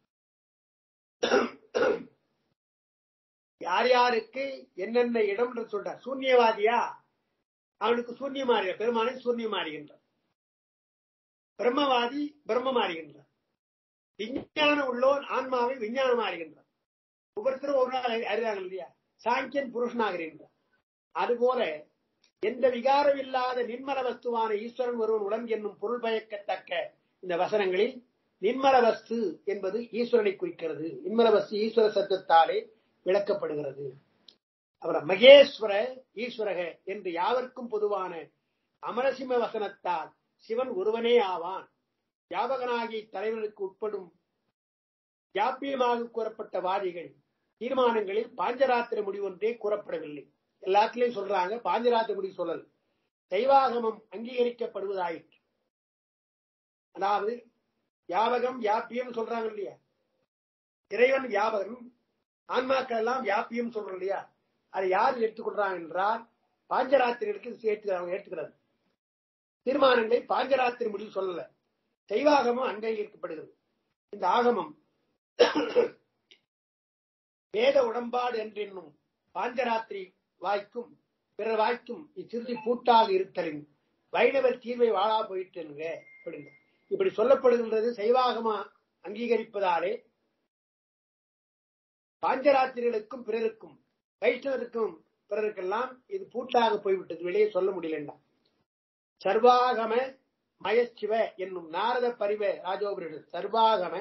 யார் யாருக்கு என்னென்ன இடம் என்று சொல்றார் சூன்யவாதியா அவனுக்கு சூன்யமாறிய பெருமானை சூன்யமாறுகின்றார் பிரம்மவாதி பிரம்மமாறுகின்றார் விஞ்ஞானம் உள்ளோன் ஆன்மாவை விஞ்ஞானம் ஆறுகின்றார் ஒவ்வொருத்தரும் ஒரு நாள் அறிறாங்க இல்லையா சாங்கியன் புருஷனாக இருக்கின்றார் அதுபோல எந்த விகாரம் இல்லாத நிர்மல வஸ்துவான ஈஸ்வரன் ஒருவன் உடன் என்னும் பொருள் பயக்கத்தக்க இந்த வசனங்களில் நிர்மல வஸ்து என்பது ஈஸ்வரனை குறிக்கிறது நிர்மல வஸ்து ஈஸ்வர சத்தத்தாலே விளக்கப்படுகிறது அப்புறம் மகேஸ்வர ஈஸ்வரக என்று யாவர்க்கும் பொதுவான அமரசிம்ம வசனத்தால் சிவன் ஒருவனே ஆவான் வியாபகனாகி தலைவனுக்கு உட்படும் வியாபியமாக கூறப்பட்ட வாதிகள் தீர்மானங்களில் பாஞ்சராத்திர முடிவு ஒன்றே கூறப்படவில்லை எல்லாத்திலையும் சொல்றாங்க பாஞ்சராத்திர முடிவு சொல்லல் தெய்வாகமம் அங்கீகரிக்கப்படுவதாயிற்று அதாவது வியாபகம் வியாபியம் சொல்றாங்க இல்லையா இறைவன் வியாபகம் ஆன்மாக்கள் எல்லாம் வியாபியம் சொல்றோம் இல்லையா அதை யார் எடுத்துக்கொள்றாங்க என்றால் பாஞ்சராத்திரிகளுக்கு ஏற்றுக்கிறாங்க ஏற்றுக்கிறது தீர்மானங்களை பாஞ்சராத்திரி முடிவு சொல்லல தெய்வாகமம் அங்கீகரிக்கப்படுகிறது இந்த ஆகமம் வேத உடன்பாடு என்றென்னும் பாஞ்சராத்திரி வாய்க்கும் பிறர் வாய்க்கும் இச்சிறுதி பூட்டாக இருத்தலின் வைணவர் தீர்வை வாழா போயிட்டு அப்படின்னு இப்படி சொல்லப்படுகின்றது சைவாகமா அங்கீகரிப்பதாலே பாஞ்சராத்திரிகளுக்கும் பிறருக்கும் வைஷ்ணவருக்கும் பிறருக்கெல்லாம் இது பூட்டாக போய்விட்டது வெளியே சொல்ல முடியலன்னா சர்வாகம மயச்சிவ என்னும் நாரத பரிவ ராஜோபரிஷத் சர்வாகம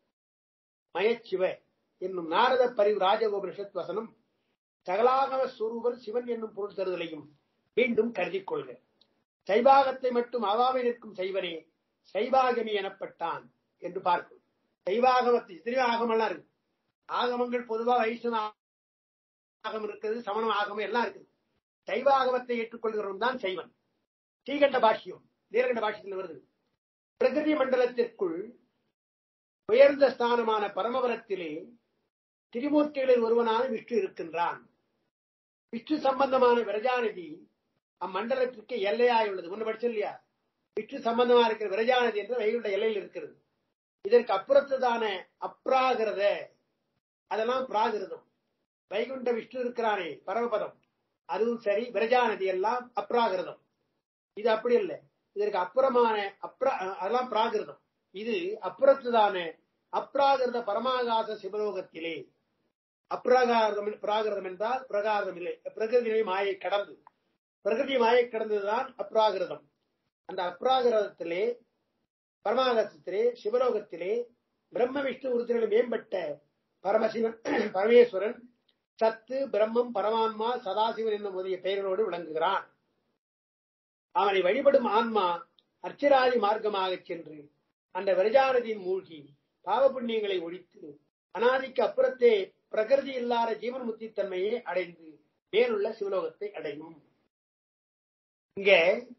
மயச்சிவ என்னும் நாரத பரிவு ராஜகோபரிஷத் வசனம் சகலாகம சுரூபர் சிவன் என்னும் பொருள் தருதலையும் மீண்டும் கருதிக் கொள்க சைவாகத்தை மட்டும் அவாவை நிற்கும் செய்வனே சைவாகமி எனப்பட்டான் என்று பார்க்கும் சைவாகமத்தை எத்தனையோ ஆகமெல்லாம் இருக்கு ஆகமங்கள் பொதுவா வைஷ்ணவ ஆகம் இருக்குது சமணம் ஆகமம் எல்லாம் இருக்குது சைவாகமத்தை ஏற்றுக்கொள்கிறவன் தான் சைவன் ஸ்ரீகண்ட பாஷ்யம் நீலகண்ட பாஷ்யத்தில் வருது பிரகிருதி மண்டலத்திற்குள் உயர்ந்த ஸ்தானமான பரமபுரத்திலே திரிமூர்த்திகளில் ஒருவனான விஷ்ணு இருக்கின்றான் விஷ்ணு சம்பந்தமான விரஜாநிதி அம்மண்டலத்திற்கு எல்லையாய் உள்ளது ஒண்ணு படிச்சு இல்லையா விஷ்ணு சம்பந்தமா இருக்கிற விரஜாநிதி என்ற வைகுண்ட எல்லையில் இருக்கிறது இதற்கு அப்புறத்துதான அப்ராகிருத அதெல்லாம் பிராகிருதம் வைகுண்ட விஷ்ணு இருக்கிறானே பரமபதம் அதுவும் சரி விரஜாநதி எல்லாம் அப்ராகிருதம் இது அப்படி இல்லை இதற்கு அப்புறமான அப்ரா அதெல்லாம் பிராகிருதம் இது அப்புறத்துதான அப்ராகிருத பரமாகாச சிவலோகத்திலே அப்ராகாரதம் பிராகிருதம் என்றால் பிரகாரதம் இல்லை பிரகிருதி மாயை கடந்து பிரகிருதி மாயை கடந்ததுதான் அப்ராகிருதம் அந்த அப்ராகிருதத்திலே பரமாகாசத்திலே சிவலோகத்திலே பிரம்ம விஷ்ணு உருத்திரர்கள் மேம்பட்ட பரமசிவன் பரமேஸ்வரன் சத்து பிரம்மம் பரமான்மா சதாசிவன் என்னும் முதலிய பெயர்களோடு விளங்குகிறான் அவனை வழிபடும் ஆன்மா அர்ச்சராதி மார்க்கமாக சென்று அந்த விரஜானதியின் மூழ்கி பாவ புண்ணியங்களை ஒழித்து அனாதிக்கு அப்புறத்தே பிரகிருதி இல்லாத ஜீவன் முத்தித்தன்மையை அடைந்து மேலுள்ள சிவலோகத்தை அடையும் இங்க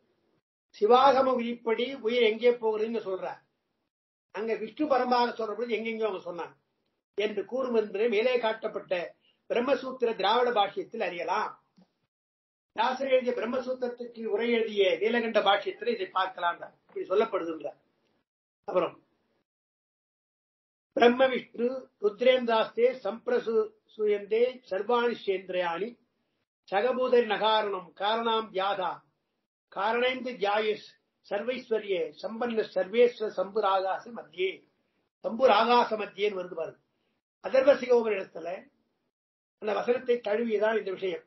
சிவாகம விதிப்படி உயிர் எங்கே போகிறதுன்னு சொல்றார் அங்க விஷ்ணு பரமாக சொல்ற பொழுது எங்கெங்கோ அவங்க சொன்னாங்க என்று கூறும் என்று மேலே காட்டப்பட்ட பிரம்மசூத்திர திராவிட பாஷ்யத்தில் அறியலாம் தாசர் எழுதிய பிரம்மசூத்திரத்துக்கு உரை எழுதிய நீலகண்ட பாஷ்யத்தில் இதை பார்க்கலாம் இப்படி சொல்லப்படுகின்றார் அப்புறம் பிரம்ம விஷ்ணு ருத்ரேந்தாஸ்தே சம்பிரசு சுயந்தே சர்வாணி சேந்திரயாணி சகபூதரி நகாரணம் காரணாம் வியாதா காரணேந்து ஜாயுஷ் சர்வைஸ்வரிய சம்பன்ன சர்வேஸ்வர சம்புராகாச மத்தியே சம்புராகாச மத்தியேன்னு வருது பாருங்க அதர்வசிகோபர் இடத்துல அந்த வசனத்தை தழுவியதான் இந்த விஷயம்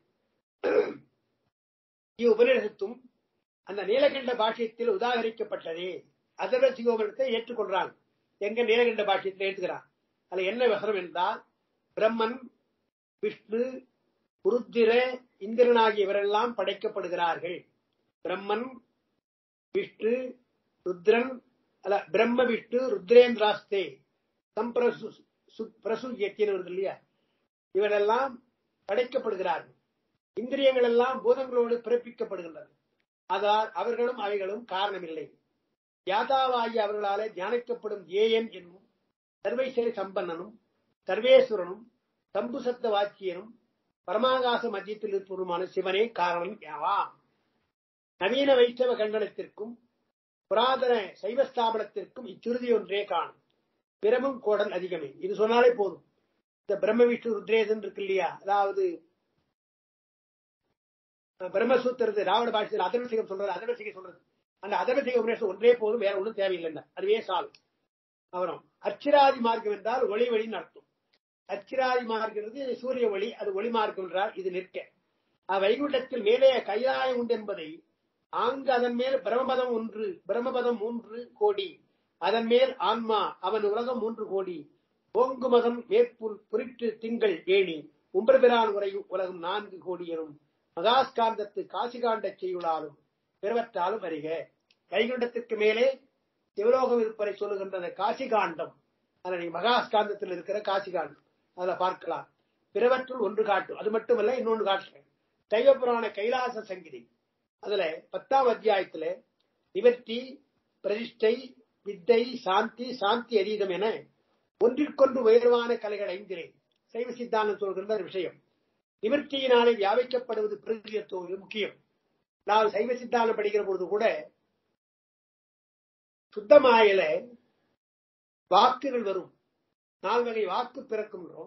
உபநிஷத்தும் அந்த நீலகண்ட பாஷ்யத்தில் உதாகரிக்கப்பட்டதே அதர்வசிகோபரத்தை ஏற்றுக்கொள்றாங்க எங்க நீலகண்ட பாஷ்யத்தில் ஏற்றுக்கிறான் அதுல என்ன வசனம் என்றால் பிரம்மன் விஷ்ணு உருத்திர இந்திரன் ஆகியவரெல்லாம் படைக்கப்படுகிறார்கள் பிரம்மன் விஷ்ணு ருத்ரன் அல்ல பிரம்ம விஷ்ணு ருத்ரேந்திராஸ்தே சம்பிரசு பிரசு இயக்கின்னு வருது இல்லையா இவரெல்லாம் படைக்கப்படுகிறார்கள் இந்திரியங்கள் எல்லாம் பூதங்களோடு பிறப்பிக்கப்படுகின்றன அதால் அவர்களும் அவைகளும் காரணமில்லை யாதாவாகி அவர்களாலே தியானிக்கப்படும் ஏஎன் என்னும் சர்வைசரி சம்பன்னனும் சர்வேஸ்வரனும் சம்புசத்த வாக்கியனும் பரமாகாச மத்தியத்தில் இருப்பவருமான சிவனே காரணம் யாவாம் நவீன வைஷ்ணவ கண்டனத்திற்கும் புராதன சைவஸ்தாபனத்திற்கும் இச்சுறுதி ஒன்றே காணும் பிரமும் கோடல் அதிகமே இது சொன்னாலே போதும் இந்த பிரம்ம விஷ்ணு ருத்ரேசன் இருக்கு இல்லையா அதாவது பிரம்மசூத்திரத்து ராவண பாஷத்தில் அதர்வசிகம் சொல்றது அதர்வசிகம் சொல்றது அந்த அதர்வசிக உபநேசம் ஒன்றே போதும் வேற ஒன்றும் தேவையில்லைன்னா அதுவே சால் அப்புறம் அச்சிராதி மார்க்கம் என்றால் ஒளி வழின்னு அர்த்தம் அச்சிராதி மார்க்கிறது சூரிய ஒளி அது ஒளி மார்க்கம் என்றால் இது நிற்க வைகுண்டத்தில் மேலே கைலாயம் உண்டு என்பதை ஆங்கு அதன் மேல் பிரம்மபதம் ஒன்று பிரம்மபதம் மூன்று கோடி அதன் மேல் ஆன்மா அவன் உலகம் மூன்று கோடி ஓங்கு மதம் மேற்புல் புரிட்டு திங்கள் ஏணி உம்பரபிரான் உரை உலகம் நான்கு கோடி எனும் மகாஸ்காந்தத்து காசிகாண்ட செய்யுளாலும் பிறவற்றாலும் வருக வைகுண்டத்திற்கு மேலே சிவலோகம் இருப்பதை சொல்லுகின்ற அந்த காசிகாண்டம் அதனை மகாஸ்காந்தத்தில் இருக்கிற காசிகாண்டம் அதுல பார்க்கலாம் பிறவற்றுள் ஒன்று காட்டும் அது மட்டுமல்ல இன்னொன்று காட்டுறேன் சைவ புராண கைலாச சங்கிதி அதுல பத்தாம் அத்தியாயத்துல நிவர்த்தி பிரதிஷ்டை வித்தை சாந்தி சாந்தி அதீதம் என ஒன்றிற்கொன்று உயர்வான கலைகள் ஐந்திலே சைவ சித்தாந்தம் சொல்கின்ற ஒரு விஷயம் நிவர்த்தியினாலே வியாபிக்கப்படுவது பிரதியத்துவம் முக்கியம் நான் சைவ சித்தாந்தம் படிக்கிற பொழுது கூட சுத்தமாயில வாக்குகள் வரும் நால்வகை வாக்கு பிறக்கும்ன்றோம்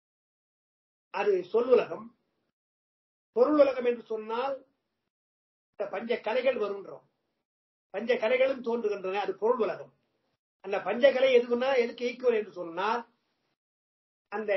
அது சொல்லுலகம் பொருள் உலகம் என்று சொன்னால் பஞ்ச கலைகள் வருன்றோம் பஞ்ச கலைகளும் தோன்றுகின்றன அது பொருள் உலகம் அந்த பஞ்சகலை எதுக்குன்னா எதுக்கு ஈக்குவல் என்று சொன்னால் அந்த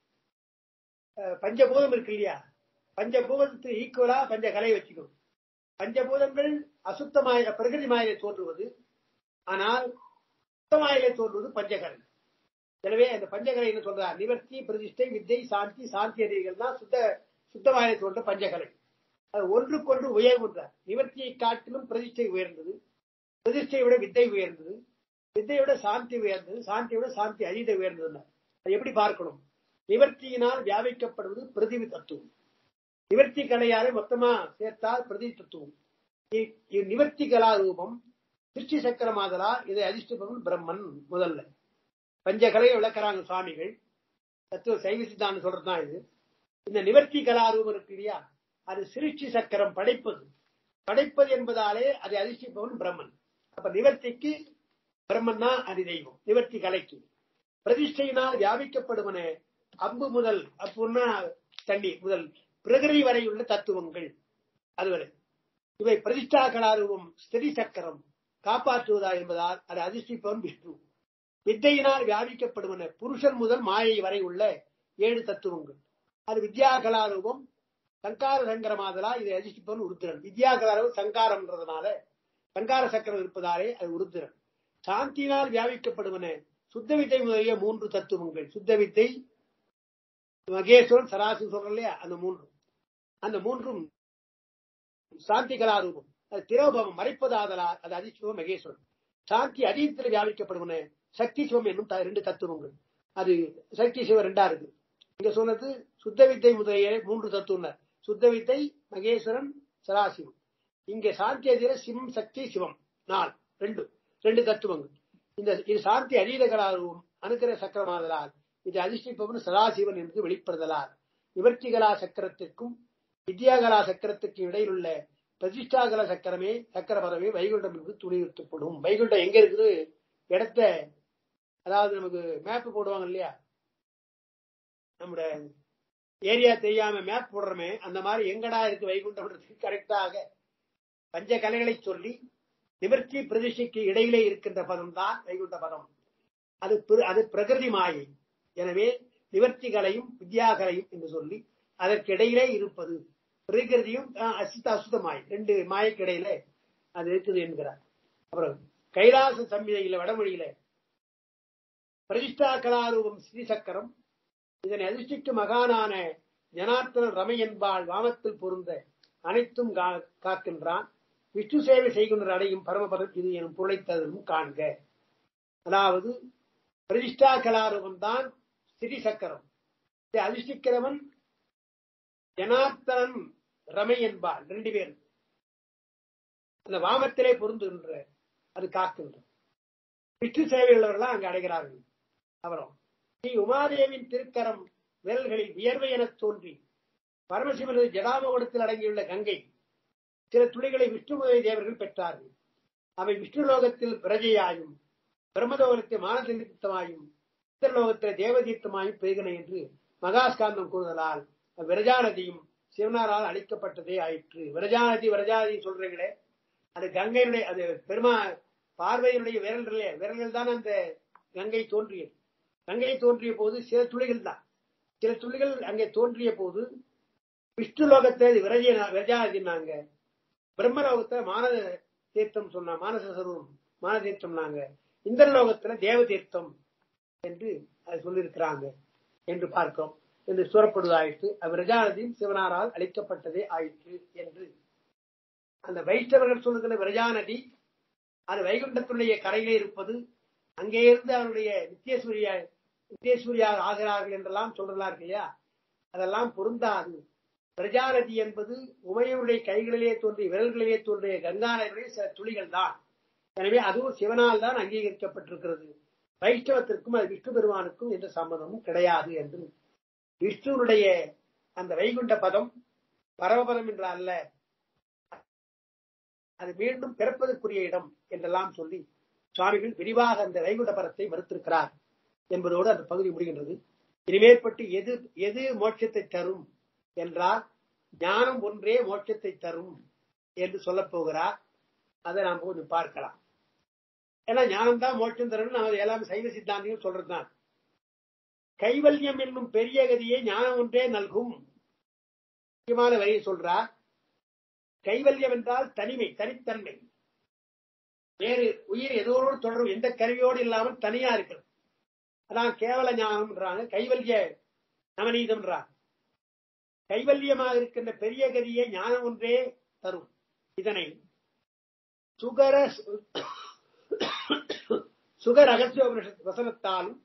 பஞ்சபூதம் இருக்கு இல்லையா பஞ்சபூதத்துக்கு ஈக்குவலா பஞ்சகலை வச்சுக்கணும் பஞ்சபூதங்கள் அசுத்தமாய பிரகிருதி மாயிலே தோன்றுவது ஆனால் சுத்தமாயிலே தோன்றுவது பஞ்சகலை எனவே அந்த பஞ்சகலை என்ன சொல்றார் நிவர்த்தி பிரதிஷ்டை வித்தை சாந்தி சாந்தி அறிவிகள் தான் சுத்த சுத்தமாயிலே தோன்ற பஞ்சகலை அது ஒன்றுக்கொன்று உயர்வுன்றார் நிவர்த்தியை காட்டிலும் பிரதிஷ்டை உயர்ந்தது பிரதிஷ்டையை விட வித்தை உயர்ந்தது வித்தையை விட சாந்தி உயர்ந்தது சாந்தியை விட சாந்தி அதீத உயர்ந்தது அது எப்படி பார்க்கணும் நிவர்த்தியினால் வியாபிக்கப்படுவது பிரதிவி தத்துவம் நிவர்த்தி கலையாலே மொத்தமா சேர்த்தால் பிரதி தத்துவம் நிவர்த்தி கலா ரூபம் திருச்சி சக்கரமாதலா இதை அதிர்ஷ்டபவன் பிரம்மன் முதல்ல பஞ்ச கலையை விளக்குறாங்க சுவாமிகள் தத்துவ சைவ சித்தாந்தம் சொல்றதுதான் இது இந்த நிவர்த்தி கலாரூபம் இருக்கு இல்லையா அது சிருஷ்டி சக்கரம் படைப்பது படைப்பது என்பதாலே அதை அதிர்ஷ்டிப்பவன் பிரம்மன் அப்ப நிவர்த்திக்கு பிரம்மன் தான் அது தெய்வம் நிவர்த்தி கலைக்கு பிரதிஷ்டையினால் வியாபிக்கப்படுவன அம்பு முதல் அப்புன்னா தண்ணீர் முதல் பிரகிருதி வரை உள்ள தத்துவங்கள் அதுவரை இவை பிரதிஷ்டா கலாரூபம் ஸ்திரி சக்கரம் காப்பாற்றுவதா என்பதால் அது அதிர்ஷ்டிப்பவன் விஷ்ணு வித்தையினால் வியாபிக்கப்படுவன புருஷன் முதல் மாயை வரை உள்ள ஏழு தத்துவங்கள் அது வித்யா கலாரூபம் சங்கார சங்கரமாதலா இதை அதிர்ஷ்டிப்பவன் உருத்திரன் வித்யா கலாரூபம் சங்காரம்ன்றதுனால சங்கார சக்கரம் இருப்பதாலே அது உருத்திரன் சாந்தியினால் வியாபிக்கப்படுவன சுத்த வித்தை முதலிய மூன்று தத்துவங்கள் சுத்த வித்தை மகேஸ்வரன் சராசரி சொல்ற இல்லையா அந்த மூன்று அந்த மூன்றும் சாந்தி கலாரூபம் அது திரோபவம் மறைப்பதாதலா அது அதிசிவம் மகேஸ்வரன் சாந்தி அதீதத்தில் வியாபிக்கப்படுவன சக்தி சிவம் என்னும் ரெண்டு தத்துவங்கள் அது சக்தி சிவம் ரெண்டா இருக்கு இங்க சொன்னது சுத்த வித்தை முதலிய மூன்று தத்துவம் சுத்த வித்தை மகேஸ்வரன் சராசிவம் இங்க சாந்தி அதீத சிவம் சக்தி சிவம் நாள் ரெண்டு ரெண்டு தத்துவங்கள் இந்த இது சாந்தி அதீத கலாரூபம் அனுக்கிற சக்கரமாதலால் இது அதிர்ஷ்டிப்பவன் சதாசிவன் என்று வெளிப்படுதலால் நிவர்த்திகலா சக்கரத்திற்கும் வித்யாகலா சக்கரத்திற்கும் இடையில் உள்ள பிரதிஷ்டாகல சக்கரமே சக்கர பறவை வைகுண்டம் என்று துணியுறுத்தப்படும் வைகுண்டம் எங்க இருக்குது இடத்த அதாவது நமக்கு மேப் போடுவாங்க இல்லையா நம்முடைய ஏரியா தெரியாம மேப் போடுறோமே அந்த மாதிரி எங்கடா இருக்கு வைகுண்டம் கரெக்டாக பஞ்ச கலைகளை சொல்லி நிவர்த்தி பிரதிஷ்டைக்கு இடையிலே இருக்கின்ற பதம் தான் வைகுண்ட பதம் அது அது பிரகிருதி மாயை எனவே நிவர்த்திகளையும் வித்யாகளையும் என்று சொல்லி அதற்கு இடையிலே இருப்பது பிரகிருதியும் அசுத்த அசுத்தமாய் ரெண்டு மாயக்கு இடையில அது இருக்குது என்கிறார் அப்புறம் கைலாச சம்மிதையில வடமொழியில பிரதிஷ்டா கலாரூபம் ஸ்ரீ சக்கரம் இதனை அதிர்ஷ்டிக்கு மகானான ஜனார்த்தன ரமை என்பாள் வாமத்தில் பொருந்த அனைத்தும் காக்கின்றான் விஷ்ணு சேவை செய்கின்ற அடையும் பரமபதம் இது எனும் பொருளைத்ததும் காண்க அதாவது பிரதிஷ்டா கலாரூபம் தான் ஸ்ரீ சக்கரம் இதை அதிர்ஷ்டிக்கிறவன் ஜனார்த்தனன் ரமை என்பாள் ரெண்டு பேர் அந்த வாமத்திலே பொருந்துகின்ற அது காக்கின்ற விஷ்ணு சேவை உள்ளவர்கள் அங்கு அடைகிறார்கள் அப்புறம் ஸ்ரீ உமாதேவின் திருக்கரம் விரல்களில் வியர்வை எனத் தோன்றி பரமசிவனது ஜடாமகுடத்தில் அடங்கியுள்ள கங்கை சில துளிகளை விஷ்ணுமுதை தேவர்கள் பெற்றார்கள் அவை விஷ்ணு லோகத்தில் பிரஜையாயும் பிரம்மலோகத்தில் மானதீர்த்தமாயும் இந்திரலோகத்தில் தேவதீர்த்தமாயும் பெய்கின என்று மகாஸ்காந்தம் கூறுதலால் விரஜாநதியும் சிவனாரால் அளிக்கப்பட்டதே ஆயிற்று விரஜாநதி விரஜாநதி சொல்றீங்களே அது கங்கையினுடைய அது பெருமா பார்வையினுடைய விரல்களே விரல்கள் தான் அந்த கங்கை தோன்றியது கங்கை தோன்றிய போது சில துளிகள் தான் சில துளிகள் அங்கே தோன்றிய போது விஷ்ணு லோகத்தை விரஜ விரஜாநதினாங்க பிரம்மலோகத்துல மானத தீர்த்தம் சொன்ன மானச சரூரம் மான தீர்த்தம்னாங்க இந்திரலோகத்துல தேவ தீர்த்தம் என்று அது சொல்லியிருக்கிறாங்க என்று பார்க்கிறோம் என்று கூறப்படுவதாயிற்று விரஜாநதியும் சிவனாரால் அளிக்கப்பட்டதே ஆயிற்று என்று அந்த வைஷ்ணவர்கள் சொல்லுகிற விரஜாநதி அது வைகுண்டத்துடைய கரையிலே இருப்பது அங்கே இருந்து அவருடைய நித்தியசூரிய நித்தியசூரியா ஆகிறார்கள் என்றெல்லாம் சொல்றதா இருக்கு இல்லையா அதெல்லாம் பொருந்தாது பிரஜாநதி என்பது உமையனுடைய கைகளிலே தோன்றிய விரல்களிலே தோன்றிய கங்காநதியுடைய சில துளிகள் தான் எனவே அதுவும் சிவனால் தான் அங்கீகரிக்கப்பட்டிருக்கிறது வைஷ்ணவத்திற்கும் அது விஷ்ணு பெருமானுக்கும் எந்த சம்மதமும் கிடையாது என்று விஷ்ணுனுடைய அந்த வைகுண்ட பதம் பரமபதம் என்ற அல்ல அது மீண்டும் பிறப்பதற்குரிய இடம் என்றெல்லாம் சொல்லி சுவாமிகள் விரிவாக அந்த வைகுண்ட பதத்தை மறுத்திருக்கிறார் என்பதோடு அந்த பகுதி முடிகின்றது இனிமேற்பட்டு எது எது மோட்சத்தை தரும் என்றால் ஞானம் ஒன்றே மோட்சத்தை தரும் என்று சொல்லப் போகிறார் அதை நாம் கொஞ்சம் பார்க்கலாம் ஏன்னா ஞானம் தான் மோட்சம் தரும் நம்ம எல்லாமே சைவ சித்தாந்திகள் சொல்றதுதான் கைவல்யம் என்னும் பெரிய கதியை ஞானம் ஒன்றே நல்கும் முக்கியமான வரியை சொல்றார் கைவல்யம் என்றால் தனிமை தனித்தன்மை வேறு உயிர் எதோடு தொடரும் எந்த கருவியோடு இல்லாமல் தனியா இருக்கிறது அதான் கேவல ஞானம்ன்றாங்க கைவல்ய நவநீதம்ன்றாங்க கைவல்யமாக இருக்கின்ற பெரிய கதியை ஞானம் ஒன்றே தரும் இதனை சுகர சுகர் ரகசிய வசனத்தாலும்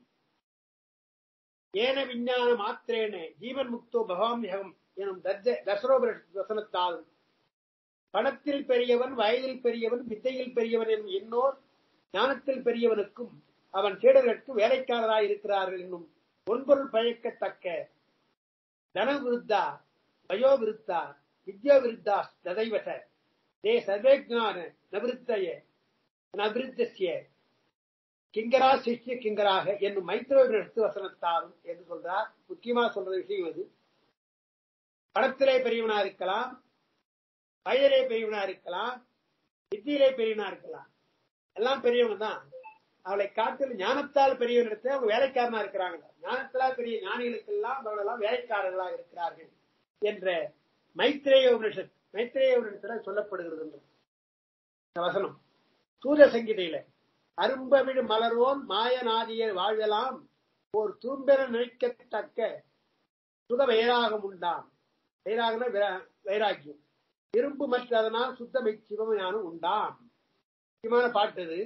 ஏன விஞ்ஞான மாத்திரேன ஜீவன் முக்தோ பகவாமியகம் எனும் தர்சரோபனிஷத் வசனத்தாலும் பணத்தில் பெரியவன் வயதில் பெரியவன் வித்தையில் பெரியவன் என்னும் இன்னோர் ஞானத்தில் பெரியவனுக்கும் அவன் சீடர்களுக்கு வேலைக்காரராய் இருக்கிறார்கள் என்னும் ஒன்பொருள் பயக்கத்தக்க தன விருத்தா வயோ விருத்தா வித்யா விருத்தா ததைவச தே சர்வேஜான நவிருத்தய நவிருத்தசிய கிங்கரா சிஷ்ய கிங்கராக என்னும் மைத்திரோபனிஷத்து வசனத்தாரும் என்று சொல்றார் முக்கியமா சொல்ற விஷயம் அது பணத்திலே பெரியவனா இருக்கலாம் வயதிலே பெரியவனா இருக்கலாம் வித்தியிலே பெரியவனா இருக்கலாம் எல்லாம் பெரியவங்க தான் அவளை காட்டில் ஞானத்தால் பெரியவனிடத்தை அவங்க வேலைக்காரனா இருக்கிறாங்க ஞானத்தால் பெரிய ஞானிகளுக்கெல்லாம் அவர்களெல்லாம் வேலைக்காரர்களாக இருக்கிறார்கள் என்ற மைத்ரேய உபனிஷத் மைத்ரேய உபனிஷத்துல சொல்லப்படுகிறது என்று இந்த வசனம் சூரிய சங்கீதையில அரும்பவிடு மலர்வோன் மாயநாதியர் வாழ்வெல்லாம் ஓர் தூம்பெற நினைக்கத்தக்க சுக வைராகம் உண்டாம் வைராகன வைராக்கியம் இரும்பு மற்ற அதனால் சுத்தமை சிவமஞானம் உண்டாம் முக்கியமான பாட்டு இது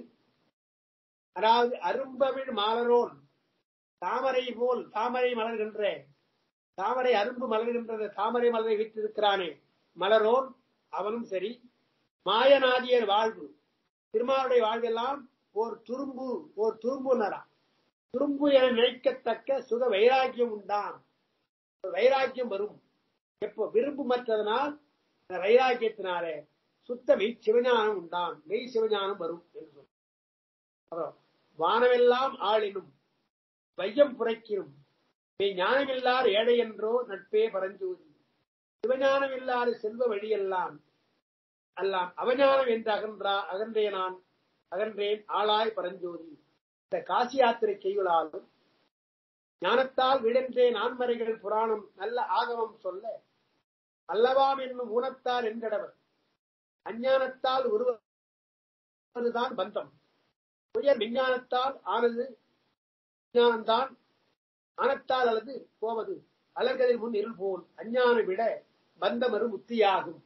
அதாவது அரும்பவிழ் மாலரோன் தாமரை போல் தாமரை மலர்கின்ற தாமரை அரும்பு மலர்கின்ற தாமரை மலரை விட்டிருக்கிறானே மலரோன் அவனும் சரி மாயநாதியர் வாழ்வு திருமாவுடைய வாழ்வெல்லாம் ஓர் துரும்பு ஓர் துரும்பு நரா துரும்பு என நினைக்கத்தக்க சுக வைராக்கியம் உண்டாம் வைராக்கியம் வரும் எப்போ விரும்பு மற்றதனால் வைராக்கியத்தினாலே சுத்த மெய் சிவஞானம் உண்டாம் மெய் சிவஞானம் வரும் என்று சொல்ல அப்புறம் வானமெல்லாம் ஆளினும் வையம் புரைக்கினும் மெய் ஞானமில்லார் ஏழை என்றோ நட்பே பரஞ்சோதி சிவஞானம் இல்லாத செல்வ வழியெல்லாம் அல்லாம் அவஞானம் என்று அகன்றா அகன்றே நான் அகன்றேன் ஆளாய் பரஞ்சோதி இந்த காசி யாத்திரை செய்வதாலும் ஞானத்தால் விழன்றே நான்மறைகள் புராணம் நல்ல ஆகமம் சொல்ல அல்லவாம் என்னும் ஊனத்தால் என்கடவர் அஞ்ஞானத்தால் உருவதுதான் பந்தம் உயர் விஞ்ஞானத்தால் ஆனது விஞ்ஞானம்தான் ஆனத்தால் அல்லது போவது அலர்கதில் முன் இருள் போல் அஞ்ஞானம் விட பந்தமரு முத்தியாகும்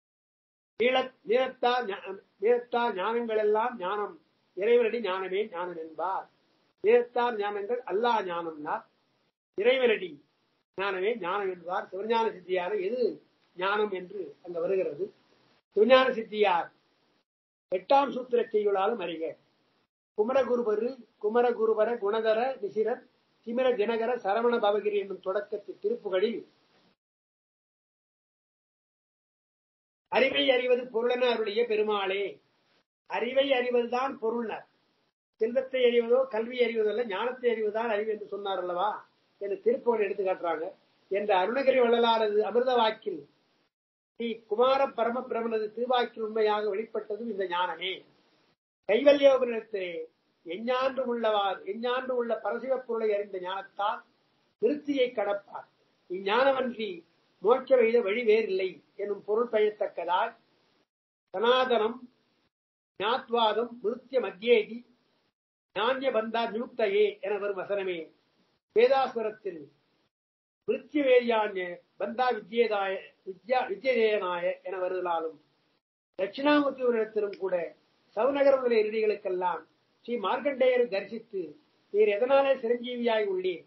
நீளத்தால் நீளத்தால் ஞானங்கள் எல்லாம் ஞானம் இறைவனடி ஞானமே ஞானம் என்பார் நீளத்தால் ஞானங்கள் அல்லா ஞானம்னார் இறைவனடி ஞானமே ஞானம் என்பார் சிவஞான சித்தியார் எது ஞானம் என்று அங்க வருகிறது சிவஞான சித்தியார் எட்டாம் சூத்திர செய்யுளாலும் அறிக குமரகுருபரு குமரகுருவர குணதர நிசிரர் திமிர தினகர சரவண பவகிரி என்னும் தொடக்கத்து திருப்புகளில் அறிவை அறிவது பொருளென அருளிய பெருமாளே அறிவை அறிவதுதான் பொருள்னர் செல்வத்தை அறிவதோ கல்வி அறிவதல்ல ஞானத்தை அறிவதுதான் அறிவு என்று சொன்னார் அல்லவா என்று திருப்புகள் எடுத்து காட்டுறாங்க என்ற அருணகிரி வள்ளலாரது அமிர்த வாக்கில் ஸ்ரீ குமார பரம பிரமனது திருவாக்கில் உண்மையாக வெளிப்பட்டதும் இந்த ஞானமே கைவல்யோபனிடத்திலே எஞ்ஞாண்டு உள்ளவார் எஞ்ஞாண்டு உள்ள பரசிவ பொருளை அறிந்த ஞானத்தால் திருப்தியை கடப்பார் இஞ்ஞானமன்றி மோட்ச வைத வழி வேறில்லை எனும் பொருள் பெயத்தக்கதால் சனாதனம் ஞாத்வாதம் மிருத்திய மத்தியேகி ஞான்ய பந்தா நியுக்தையே என வரும் வசனமே வேதாசுரத்தில் மிருத்திய வேதியான்ய பந்தா வித்யேதாய வித்யா வித்யதேயனாய என வருதலாலும் தட்சிணாமூர்த்தியிடத்திலும் கூட சவுநகர முதலிய இறுதிகளுக்கெல்லாம் ஸ்ரீ மார்க்கண்டேயரை தரிசித்து நீர் எதனாலே சிரஞ்சீவியாய் உள்ளீர்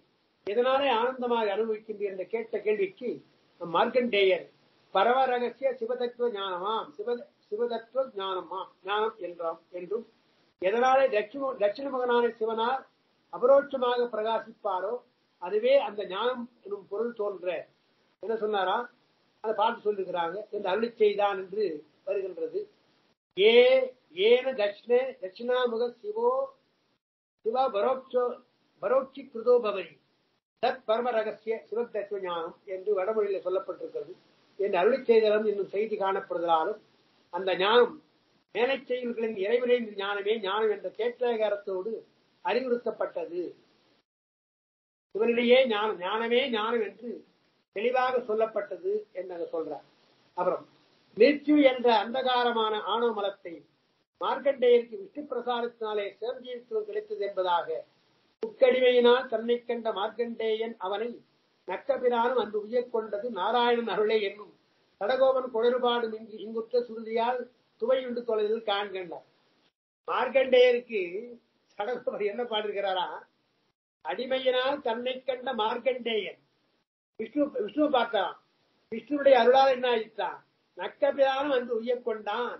எதனாலே ஆனந்தமாக அனுபவிக்கின்ற என்று கேட்ட கேள்விக்கு மார்க்கண்டேயர் பரவ ரகசிய சிவதத்துவ ஞானமாம் சிவ சிவதத்துவ ஞானமாம் ஞானம் என்றாம் என்றும் எதனாலே தட்சிண தட்சிண மகனான சிவனார் அபரோட்சமாக பிரகாசிப்பாரோ அதுவே அந்த ஞானம் எனும் பொருள் தோன்ற என்ன சொன்னாரா அதை பார்த்து சொல்லிருக்கிறாங்க என்று அருளி செய்தான் என்று வருகின்றது ஏ ஏன தட்சிண தட்சிணாமுக சிவோ சிவ பரோட்சோ பரோட்சி கிருதோ பவரி தத் பரம ரகசிய சிவதத்துவ ஞானம் என்று வடமொழியில் சொல்லப்பட்டிருக்கிறது என்று அருளி செய்தலும் இன்னும் செய்தி காணப்படுதலாலும் அந்த ஞானம் மேலை செயல்களின் இறைவனின் ஞானமே ஞானம் என்ற தேற்றகாரத்தோடு அறிவுறுத்தப்பட்டது இவனிடையே ஞானம் ஞானமே ஞானம் என்று தெளிவாக சொல்லப்பட்டது என்று சொல்றார் அப்புறம் மிருத்யு என்ற அந்தகாரமான ஆணவ மலத்தை மார்க்கண்டேயருக்கு விஷ்ணு பிரசாரத்தினாலே சிவஜீவித்துவம் கிடைத்தது என்பதாக உட்கடிமையினால் தன்னை கண்ட மார்க்கண்டேயன் அவனை நக்கபிரானும் அன்று உயர் கொண்டது நாராயணன் அருளே என்னும் கடகோபன் குளறுபாடு இங்கு இங்குற்ற சுருதியால் துவையுண்டு தொலைவில் காண்கின்றார் மார்க்கண்டேயருக்கு சடகோபர் என்ன பாடிருக்கிறாரா அடிமையினால் தன்னை கண்ட மார்க்கண்டேயன் விஷ்ணு விஷ்ணு பார்த்தான் விஷ்ணுடைய அருளால் என்ன ஆயிட்டான் நக்கபிரானும் அன்று உயர் கொண்டான்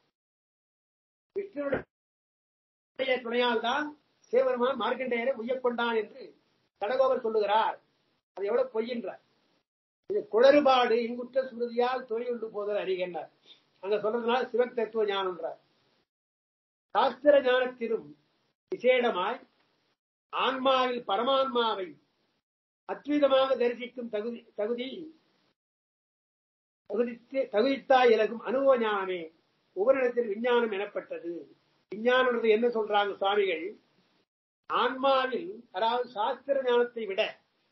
விஷ்ணுடைய துணையால் தான் சிவபெருமான் மார்க்கண்டேயரை உயர் கொண்டான் என்று கடகோபர் சொல்லுகிறார் அது எவ்வளவு பொய்யின்றார் இது குளறுபாடு இங்குற்ற சுருதியால் தொழில் உண்டு போதல் அறிகின்றார் அங்க சொல்றதுனால சிவன் தத்துவ ஞானம்ன்றார் சாஸ்திர ஞானத்திலும் விசேடமாய் ஆன்மாவில் பரமான்மாவை அத்விதமாக தரிசிக்கும் தகுதி தகுதி தகுதித்து தகுதித்தாய் இலகும் அனுபவ ஞானமே உபரிடத்தில் விஞ்ஞானம் எனப்பட்டது விஞ்ஞானம் என்ன சொல்றாங்க சுவாமிகள் ஆன்மாவில் அதாவது சாஸ்திர ஞானத்தை விட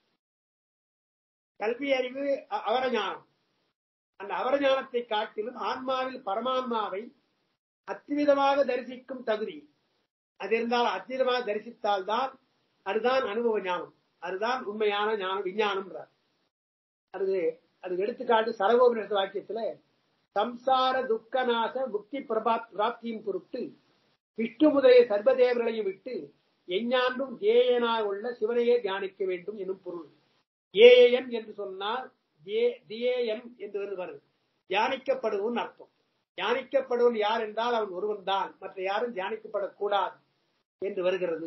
கல்வி அறிவு அவர ஞானம் அந்த அவர ஞானத்தை காட்டிலும் ஆன்மாவில் பரமான்மாவை அத்விதமாக தரிசிக்கும் தகுதி அது இருந்தால் அத்விதமாக தரிசித்தால்தான் அதுதான் அனுபவ ஞானம் அதுதான் உண்மையான ஞானம் விஞ்ஞானம்ன்றார் அது அது எடுத்துக்காட்டு சரகோபன் எடுத்த வாக்கியத்துல சம்சார துக்கநாச முக்தி பிரபா பிராப்தியின் பொருட்டு விஷ்ணு முதலிய சர்வதேவர்களையும் விட்டு எஞ்ஞான்றும் ஜேயனாக உள்ள சிவனையே தியானிக்க வேண்டும் எனும் பொருள் ஏஎன் என்று சொன்னால் தியேஎன் என்று வருவது தியானிக்கப்படுவன் அர்த்தம் தியானிக்கப்படுவன் யார் என்றால் அவன் ஒருவன் தான் மற்ற யாரும் தியானிக்கப்படக்கூடாது என்று வருகிறது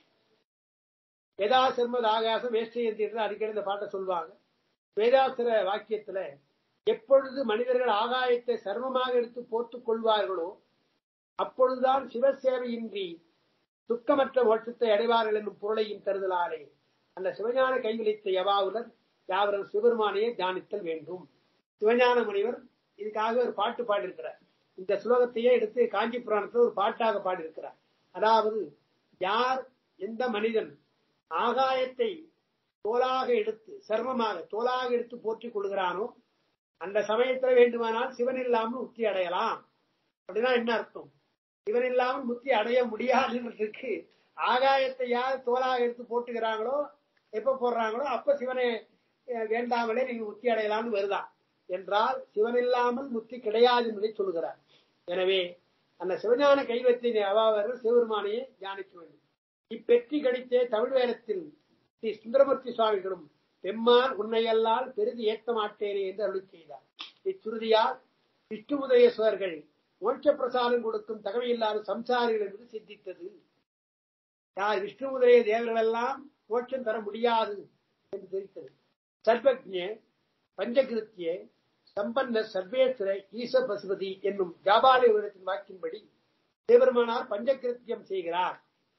வேதாசிரமது ஆகாசம் வேஷ்டயந்தி என்று அடிக்கடி இந்த பாட்டை சொல்லுவாங்க வேதாசிர வாக்கியத்துல எப்பொழுது மனிதர்கள் ஆகாயத்தை சர்வமாக எடுத்து போட்டுக் கொள்வார்களோ அப்பொழுதுதான் சிவசேவையின்றி துக்கமற்ற மோட்சத்தை அடைவார்கள் என்னும் பொருளையும் தருதலாலே அந்த சிவஞான கைவிழித்த யவாவுலர் யாவரும் சிவபெருமானையே தியானித்தல் வேண்டும் சிவஞான முனிவர் இதுக்காக ஒரு பாட்டு பாடியிருக்கிறார் இந்த ஸ்லோகத்தையே எடுத்து காஞ்சி புராணத்தில் ஒரு பாட்டாக பாடியிருக்கிறார் அதாவது யார் எந்த மனிதன் ஆகாயத்தை தோலாக எடுத்து சர்மமாக தோலாக எடுத்து போற்றிக் கொள்கிறானோ அந்த சமயத்துல வேண்டுமானால் சிவன் இல்லாமல் முக்தி அடையலாம் அப்படின்னா என்ன அர்த்தம் சிவன் இல்லாமல் முக்தி அடைய முடியாதுன்றதுக்கு ஆகாயத்தை யார் தோலாக எடுத்து போட்டுக்கிறாங்களோ எப்ப போடுறாங்களோ அப்ப சிவனை வேண்டாமலே நீங்க முக்தி அடையலாம்னு வருதான் என்றால் சிவன் இல்லாமல் முக்தி கிடையாது என்பதை சொல்கிறார் எனவே அந்த சிவஞான கைவத்தின் அவாவர்கள் சிவபெருமானையே தியானிக்க வேண்டும் இப்பெற்றி கடித்தே தமிழ் வேலத்தில் ஸ்ரீ சுந்தரமூர்த்தி சுவாமிகளும் பெம்மான் உன்னையல்லால் பெரிது ஏற்க மாட்டேனே என்று அருள் செய்தார் இச்சுருதியால் விஷ்ணு உதயேஸ்வரர்கள் மோட்ச பிரசாதம் கொடுக்கும் தகவையில்லாத சம்சாரிகள் என்று சித்தித்தது யார் விஷ்ணு முதலிய தேவர்கள் எல்லாம் மோட்சம் தர முடியாது என்று தெரிவித்தது சர்வஜ்ய பஞ்சகிருத்திய சம்பன்ன சர்வேஸ்வர ஈச பசுபதி என்னும் ஜாபாலி உலகத்தின் வாக்கின்படி சிவபெருமானார் பஞ்சகிருத்தியம் செய்கிறார்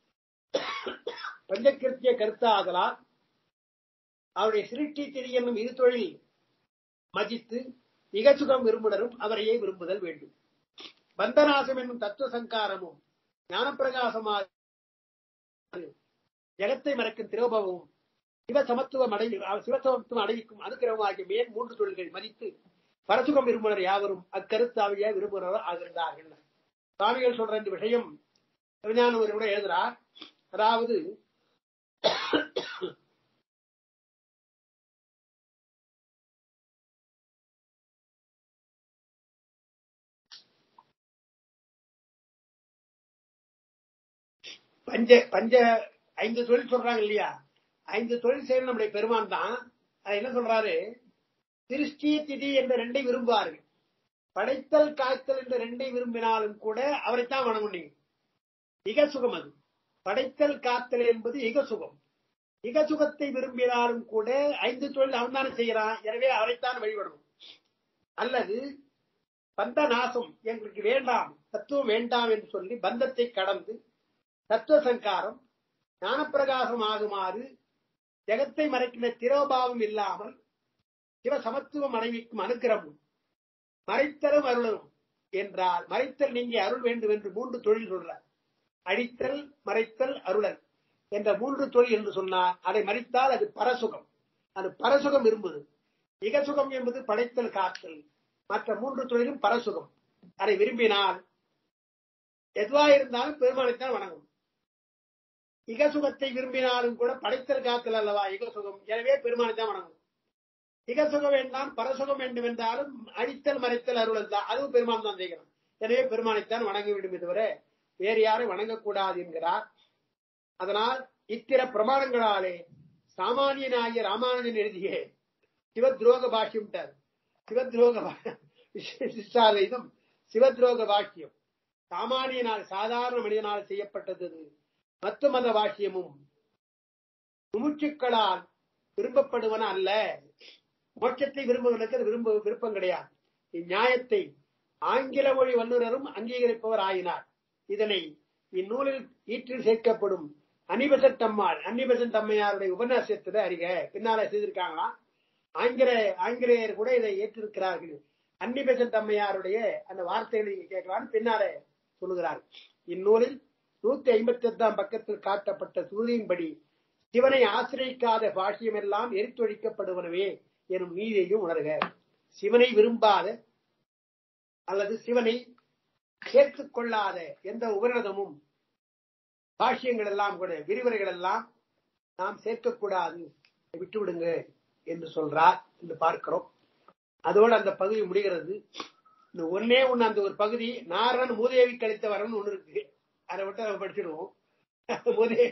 பஞ்சகிருத்திய கருத்தாகலால் அவருடைய சிருஷ்டி திரி என்னும் இரு தொழில் மதித்து இகச்சுகம் விரும்புடரும் அவரையே விரும்புதல் வேண்டும் பந்தநாசம் என்னும் தத்துவ சங்காரமும் ஞானப்பிரகாசமாக ஜகத்தை மறக்கும் திரோபமும் சிவ சமத்துவம் அடை சிவசமத்துவம் அடைவிக்கும் அனுக்கிரமமாகிய மேல் மூன்று தொழில்கள் மதித்து பரசுகம் விரும்புனர் யாவரும் அக்கருத்தாவிய விரும்புகிறவர் ஆகின்றார்கள் சுவாமிகள் சொல்ற இந்த விஷயம் சிவஞானவர் கூட எழுதுறார் அதாவது பஞ்ச பஞ்ச ஐந்து தொழில் சொல்றாங்க இல்லையா ஐந்து தொழில் செய்யணும் நம்முடைய பெருமான் தான் அது என்ன சொல்றாரு திருஷ்டி திதி என்ற ரெண்டை விரும்புவார்கள் படைத்தல் காத்தல் என்ற ரெண்டை விரும்பினாலும் கூட அவரைத்தான் வணங்கும் நீங்க இக சுகம் அது படைத்தல் காத்தல் என்பது இக சுகம் இக சுகத்தை விரும்பினாலும் கூட ஐந்து தொழில் அவன் தானே செய்யறான் எனவே அவரைத்தான் வழிபடணும் அல்லது பந்த நாசம் எங்களுக்கு வேண்டாம் தத்துவம் வேண்டாம் என்று சொல்லி பந்தத்தை கடந்து தத்துவ சங்காரம் ஞானப்பிரகாசம் ஆகுமாறு ஜெகத்தை மறைக்கின்ற திரோபாவம் இல்லாமல் சிவ சமத்துவம் அடைவிக்கும் அனுக்கிரமும் மறைத்தலும் அருளரும் என்றால் மறைத்தல் நீங்க அருள் வேண்டும் என்று மூன்று தொழில் சொல்றார் அழித்தல் மறைத்தல் அருளல் என்ற மூன்று தொழில் என்று சொன்னார் அதை மறித்தால் அது பரசுகம் அது பரசுகம் விரும்புது இகசுகம் என்பது படைத்தல் காத்தல் மற்ற மூன்று தொழிலும் பரசுகம் அதை விரும்பினால் எதுவா இருந்தாலும் பெருமானைத்தான் வணங்கும் இகசுகத்தை விரும்பினாலும் கூட படைத்தல் காத்தல் அல்லவா இகசுகம் எனவே பெருமானைத்தான் வணங்கும் இகசுகம் வேண்டாம் பரசுகம் வேண்டும் என்றாலும் அழித்தல் மறைத்தல் அருளல் தான் அதுவும் பெருமான் தான் செய்கிறோம் எனவே பெருமானைத்தான் வணங்க வேண்டும் இதுவரை வேறு யாரும் வணங்கக்கூடாது என்கிறார் அதனால் இத்திர பிரமாணங்களாலே சாமானியனாகிய ராமானுஜன் எழுதிய சிவத்ரோக பாஷ்யம் சிவத்ரோக சிஷ்டாதம் சிவத்ரோக பாஷ்யம் சாமானியனால் சாதாரண மனிதனால் செய்யப்பட்டது மத்து மத பாஷ்யமும் முமுட்சுக்களால் விரும்பப்படுவன அல்ல மோட்சத்தை விரும்புவதற்கு அது விரும்ப விருப்பம் கிடையாது இந்நியாயத்தை ஆங்கில மொழி வல்லுநரும் அங்கீகரிப்பவர் ஆயினார் இதனை இந்நூலில் ஈற்றில் சேர்க்கப்படும் அனிபசன் தம்மாள் அன்னிபசன் தம்மையாருடைய உபன்யாசத்தை அறிக பின்னால செய்திருக்காங்களாம் ஆங்கில ஆங்கிலேயர் கூட இதை ஏற்றிருக்கிறார்கள் அன்னிபசன் தம்மையாருடைய அந்த வார்த்தைகளை கேட்கலான்னு பின்னாலே சொல்லுகிறார் இந்நூலில் நூத்தி ஐம்பத்தி எட்டாம் பக்கத்தில் காட்டப்பட்ட சூரியின்படி சிவனை ஆசிரியிக்காத பாஷ்யம் எல்லாம் எரித்தொழிக்கப்படுவனவே எனும் நீதியையும் உணர்க சிவனை விரும்பாத அல்லது சிவனை சேர்த்துக் கொள்ளாத எந்த உபநிடதமும் பாஷ்யங்கள் எல்லாம் கூட விரிவுரைகள் எல்லாம் நாம் சேர்க்கக்கூடாது விட்டுவிடுங்க என்று சொல்றார் என்று பார்க்கிறோம் அதோடு அந்த பகுதி முடிகிறது இந்த ஒன்னே ஒண்ணு அந்த ஒரு பகுதி நாரணன் மூதேவி கழித்த வரன் ஒண்ணு இருக்கு அதை விட்டு நம்ம படிச்சிடுவோம் மூதே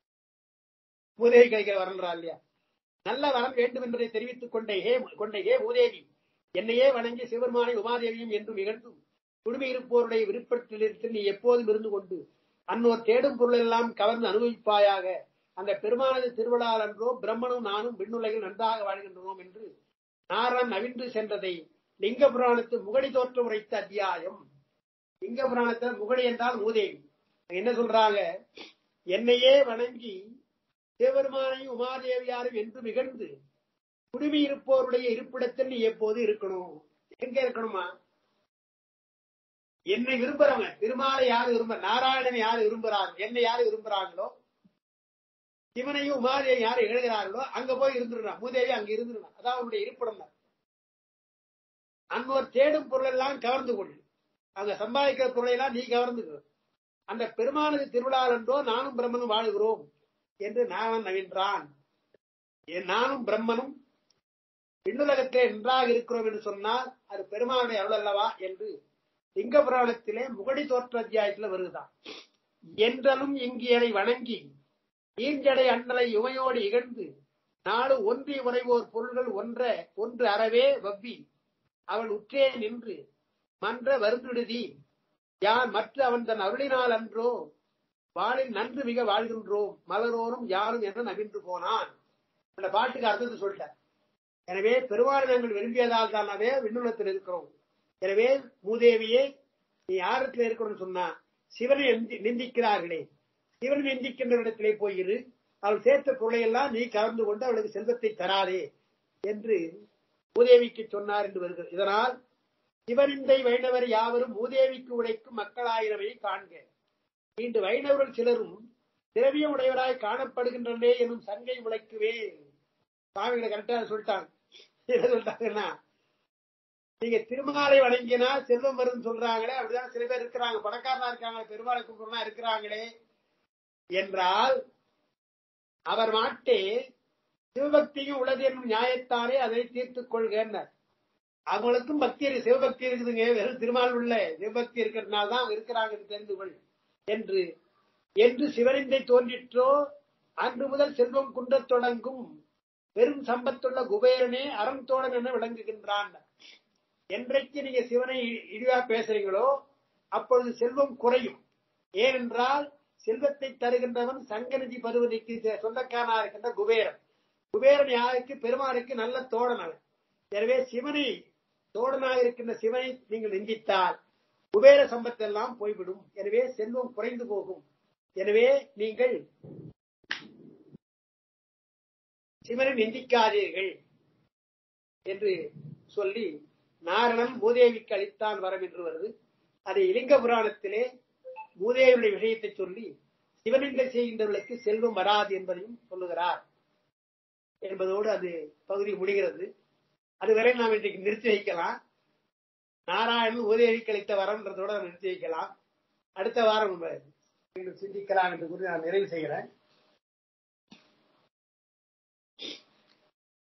மூதேவி கழிக்கிற வரன்றா இல்லையா நல்ல வரம் வேண்டும் என்பதை தெரிவித்துக் கொண்ட ஹே கொண்ட ஹே மூதேவி என்னையே வணங்கி சிவபெருமானை உமாதேவியும் என்றும் இகழ்ந்தும் குடுமி இருப்போருடைய விருப்பத்திலிருந்து நீ எப்போதும் இருந்து கொண்டு அன்னோர் தேடும் பொருள் எல்லாம் கவர்ந்து அனுபவிப்பாயாக அந்த பெருமானது திருவிழால் அன்றோ பிரம்மனும் நானும் விண்ணுலகில் நன்றாக வாழ்கின்றோம் என்று நாரன் நவின்று சென்றதை லிங்க புராணத்து முகடி தோற்றம் உரைத்த அத்தியாயம் லிங்க புராணத்தில் முகடி என்றால் மூதேவி என்ன சொல்றாங்க என்னையே வணங்கி சிவபெருமானையும் உமாதேவியாரும் என்று மிகழ்ந்து குடுமி இருப்போருடைய இருப்பிடத்தில் நீ எப்போது இருக்கணும் எங்க இருக்கணுமா என்னை விரும்புறவங்க திருமாலை யாரு விரும்ப நாராயணன் யாரு விரும்புறாங்க என்னை யாரு விரும்புறாங்களோ சிவனையும் உமாதேவி யாரு எழுதுகிறார்களோ அங்க போய் இருந்துருந்தான் மூதேவி அங்க இருந்துருந்தான் அதான் அவனுடைய இருப்பிடம் தான் அன்னோர் தேடும் பொருள் எல்லாம் கவர்ந்து கொள் அங்க சம்பாதிக்கிற பொருளை எல்லாம் நீ கவர்ந்துக்கோ அந்த பெருமானது திருவிழா என்றோ நானும் பிரம்மனும் வாழுகிறோம் என்று நாவன் நவின்றான் நானும் பிரம்மனும் விண்ணுலகத்திலே நன்றாக இருக்கிறோம் என்று சொன்னால் அது பெருமானுடைய அருள் அல்லவா என்று லிங்க புராணத்திலே முகடி தோற்ற அத்தியாயத்தில் வருகிறான் என்றலும் இங்கியனை வணங்கி ஈஞ்சடை அண்ணலை இவையோடு இகழ்ந்து நாடு ஒன்றி உறைவோர் பொருள்கள் ஒன்ற ஒன்று அறவே வவ்வி அவள் உற்றே நின்று மன்ற வருந்துடுதி யான் மற்ற அவன் தன் அருளினால் அன்றோ வாழில் நன்று மிக வாழ்கின்றோம் மலரோரும் யாரும் என்று நவின்று போனான் அந்த பாட்டுக்கு அர்த்தத்தை சொல்லிட்டார் எனவே பெருமாள் நாங்கள் விரும்பியதால் தானவே விண்ணுலத்தில் இருக்கிறோம் எனவே மூதேவியே நீ யாரத்தில் இருக்கணும்னு சொன்னா சிவனை நிந்திக்கிறார்களே சிவன் நிந்திக்கின்ற இடத்திலே போயிரு அவள் சேர்த்த பொருளை எல்லாம் நீ கலந்து கொண்டு அவளுக்கு செல்வத்தை தராதே என்று மூதேவிக்கு சொன்னார் என்று வருகிறது இதனால் சிவனிந்தை வைணவர் யாவரும் மூதேவிக்கு உழைக்கும் மக்களாயிரவை காண்க இன்று வைணவர்கள் சிலரும் திரவிய உடையவராய் காணப்படுகின்றனே எனும் சங்கை உழைக்குவே சுவாமிகளை கரெக்டா சொல்லிட்டாங்க என்ன சொல்லிட்டாங்கன்னா நீங்க திருமாலை வணங்கினா செல்வம் வரும்னு சொல்றாங்களே அப்படிதான் சில பேர் இருக்கிறாங்க பணக்காரனா இருக்காங்க பெருமாளை கும்பிடுறா இருக்கிறாங்களே என்றால் அவர் மாட்டே சிவபக்தியும் உள்ளது என்னும் நியாயத்தாலே அதை தீர்த்துக் கொள்கிறார் அவங்களுக்கும் பக்தி சிவபக்தி இருக்குதுங்க வெறும் திருமால் உள்ள சிவபக்தி இருக்கிறதுனால தான் இருக்கிறாங்க தெரிந்து கொள் என்று என்று சிவனிந்தை தோன்றிற்றோ அன்று முதல் செல்வம் குன்றத் தொடங்கும் பெரும் சம்பத்துள்ள குபேரனே அறந்தோழன் என விளங்குகின்றான் என்றைக்கு நீங்க சிவனை இழிவா பேசுறீங்களோ அப்பொழுது செல்வம் குறையும் ஏனென்றால் செல்வத்தை தருகின்றவன் சங்கநிதி பருவதிக்கு சொந்தக்காரனா இருக்கின்ற குபேரன் குபேரன் யாருக்கு பெருமாளுக்கு நல்ல தோழன் அவன் எனவே சிவனை தோழனாக இருக்கின்ற சிவனை நீங்கள் நிந்தித்தால் குபேர சம்பத்தெல்லாம் போய்விடும் எனவே செல்வம் குறைந்து போகும் எனவே நீங்கள் சிவனை நிந்திக்காதீர்கள் என்று சொல்லி நாரணன் மூதேவிக்கு அளித்தான் வரம் என்று வருது அது இலிங்க புராணத்திலே மூதேவியுடைய விஷயத்தை சொல்லி சிவனிங்கள் செய்கின்றவர்களுக்கு செல்வம் வராது என்பதையும் சொல்லுகிறார் என்பதோடு அது பகுதி முடிகிறது அதுவரை நாம் இன்றைக்கு நிறுத்தி வைக்கலாம் நாராயணன் உதவிக்கு அளித்த வரம்ன்றதோட நிறுத்தி வைக்கலாம் அடுத்த வாரம் நம்ம மீண்டும் சிந்திக்கலாம் என்று கூறி நான் நிறைவு செய்கிறேன்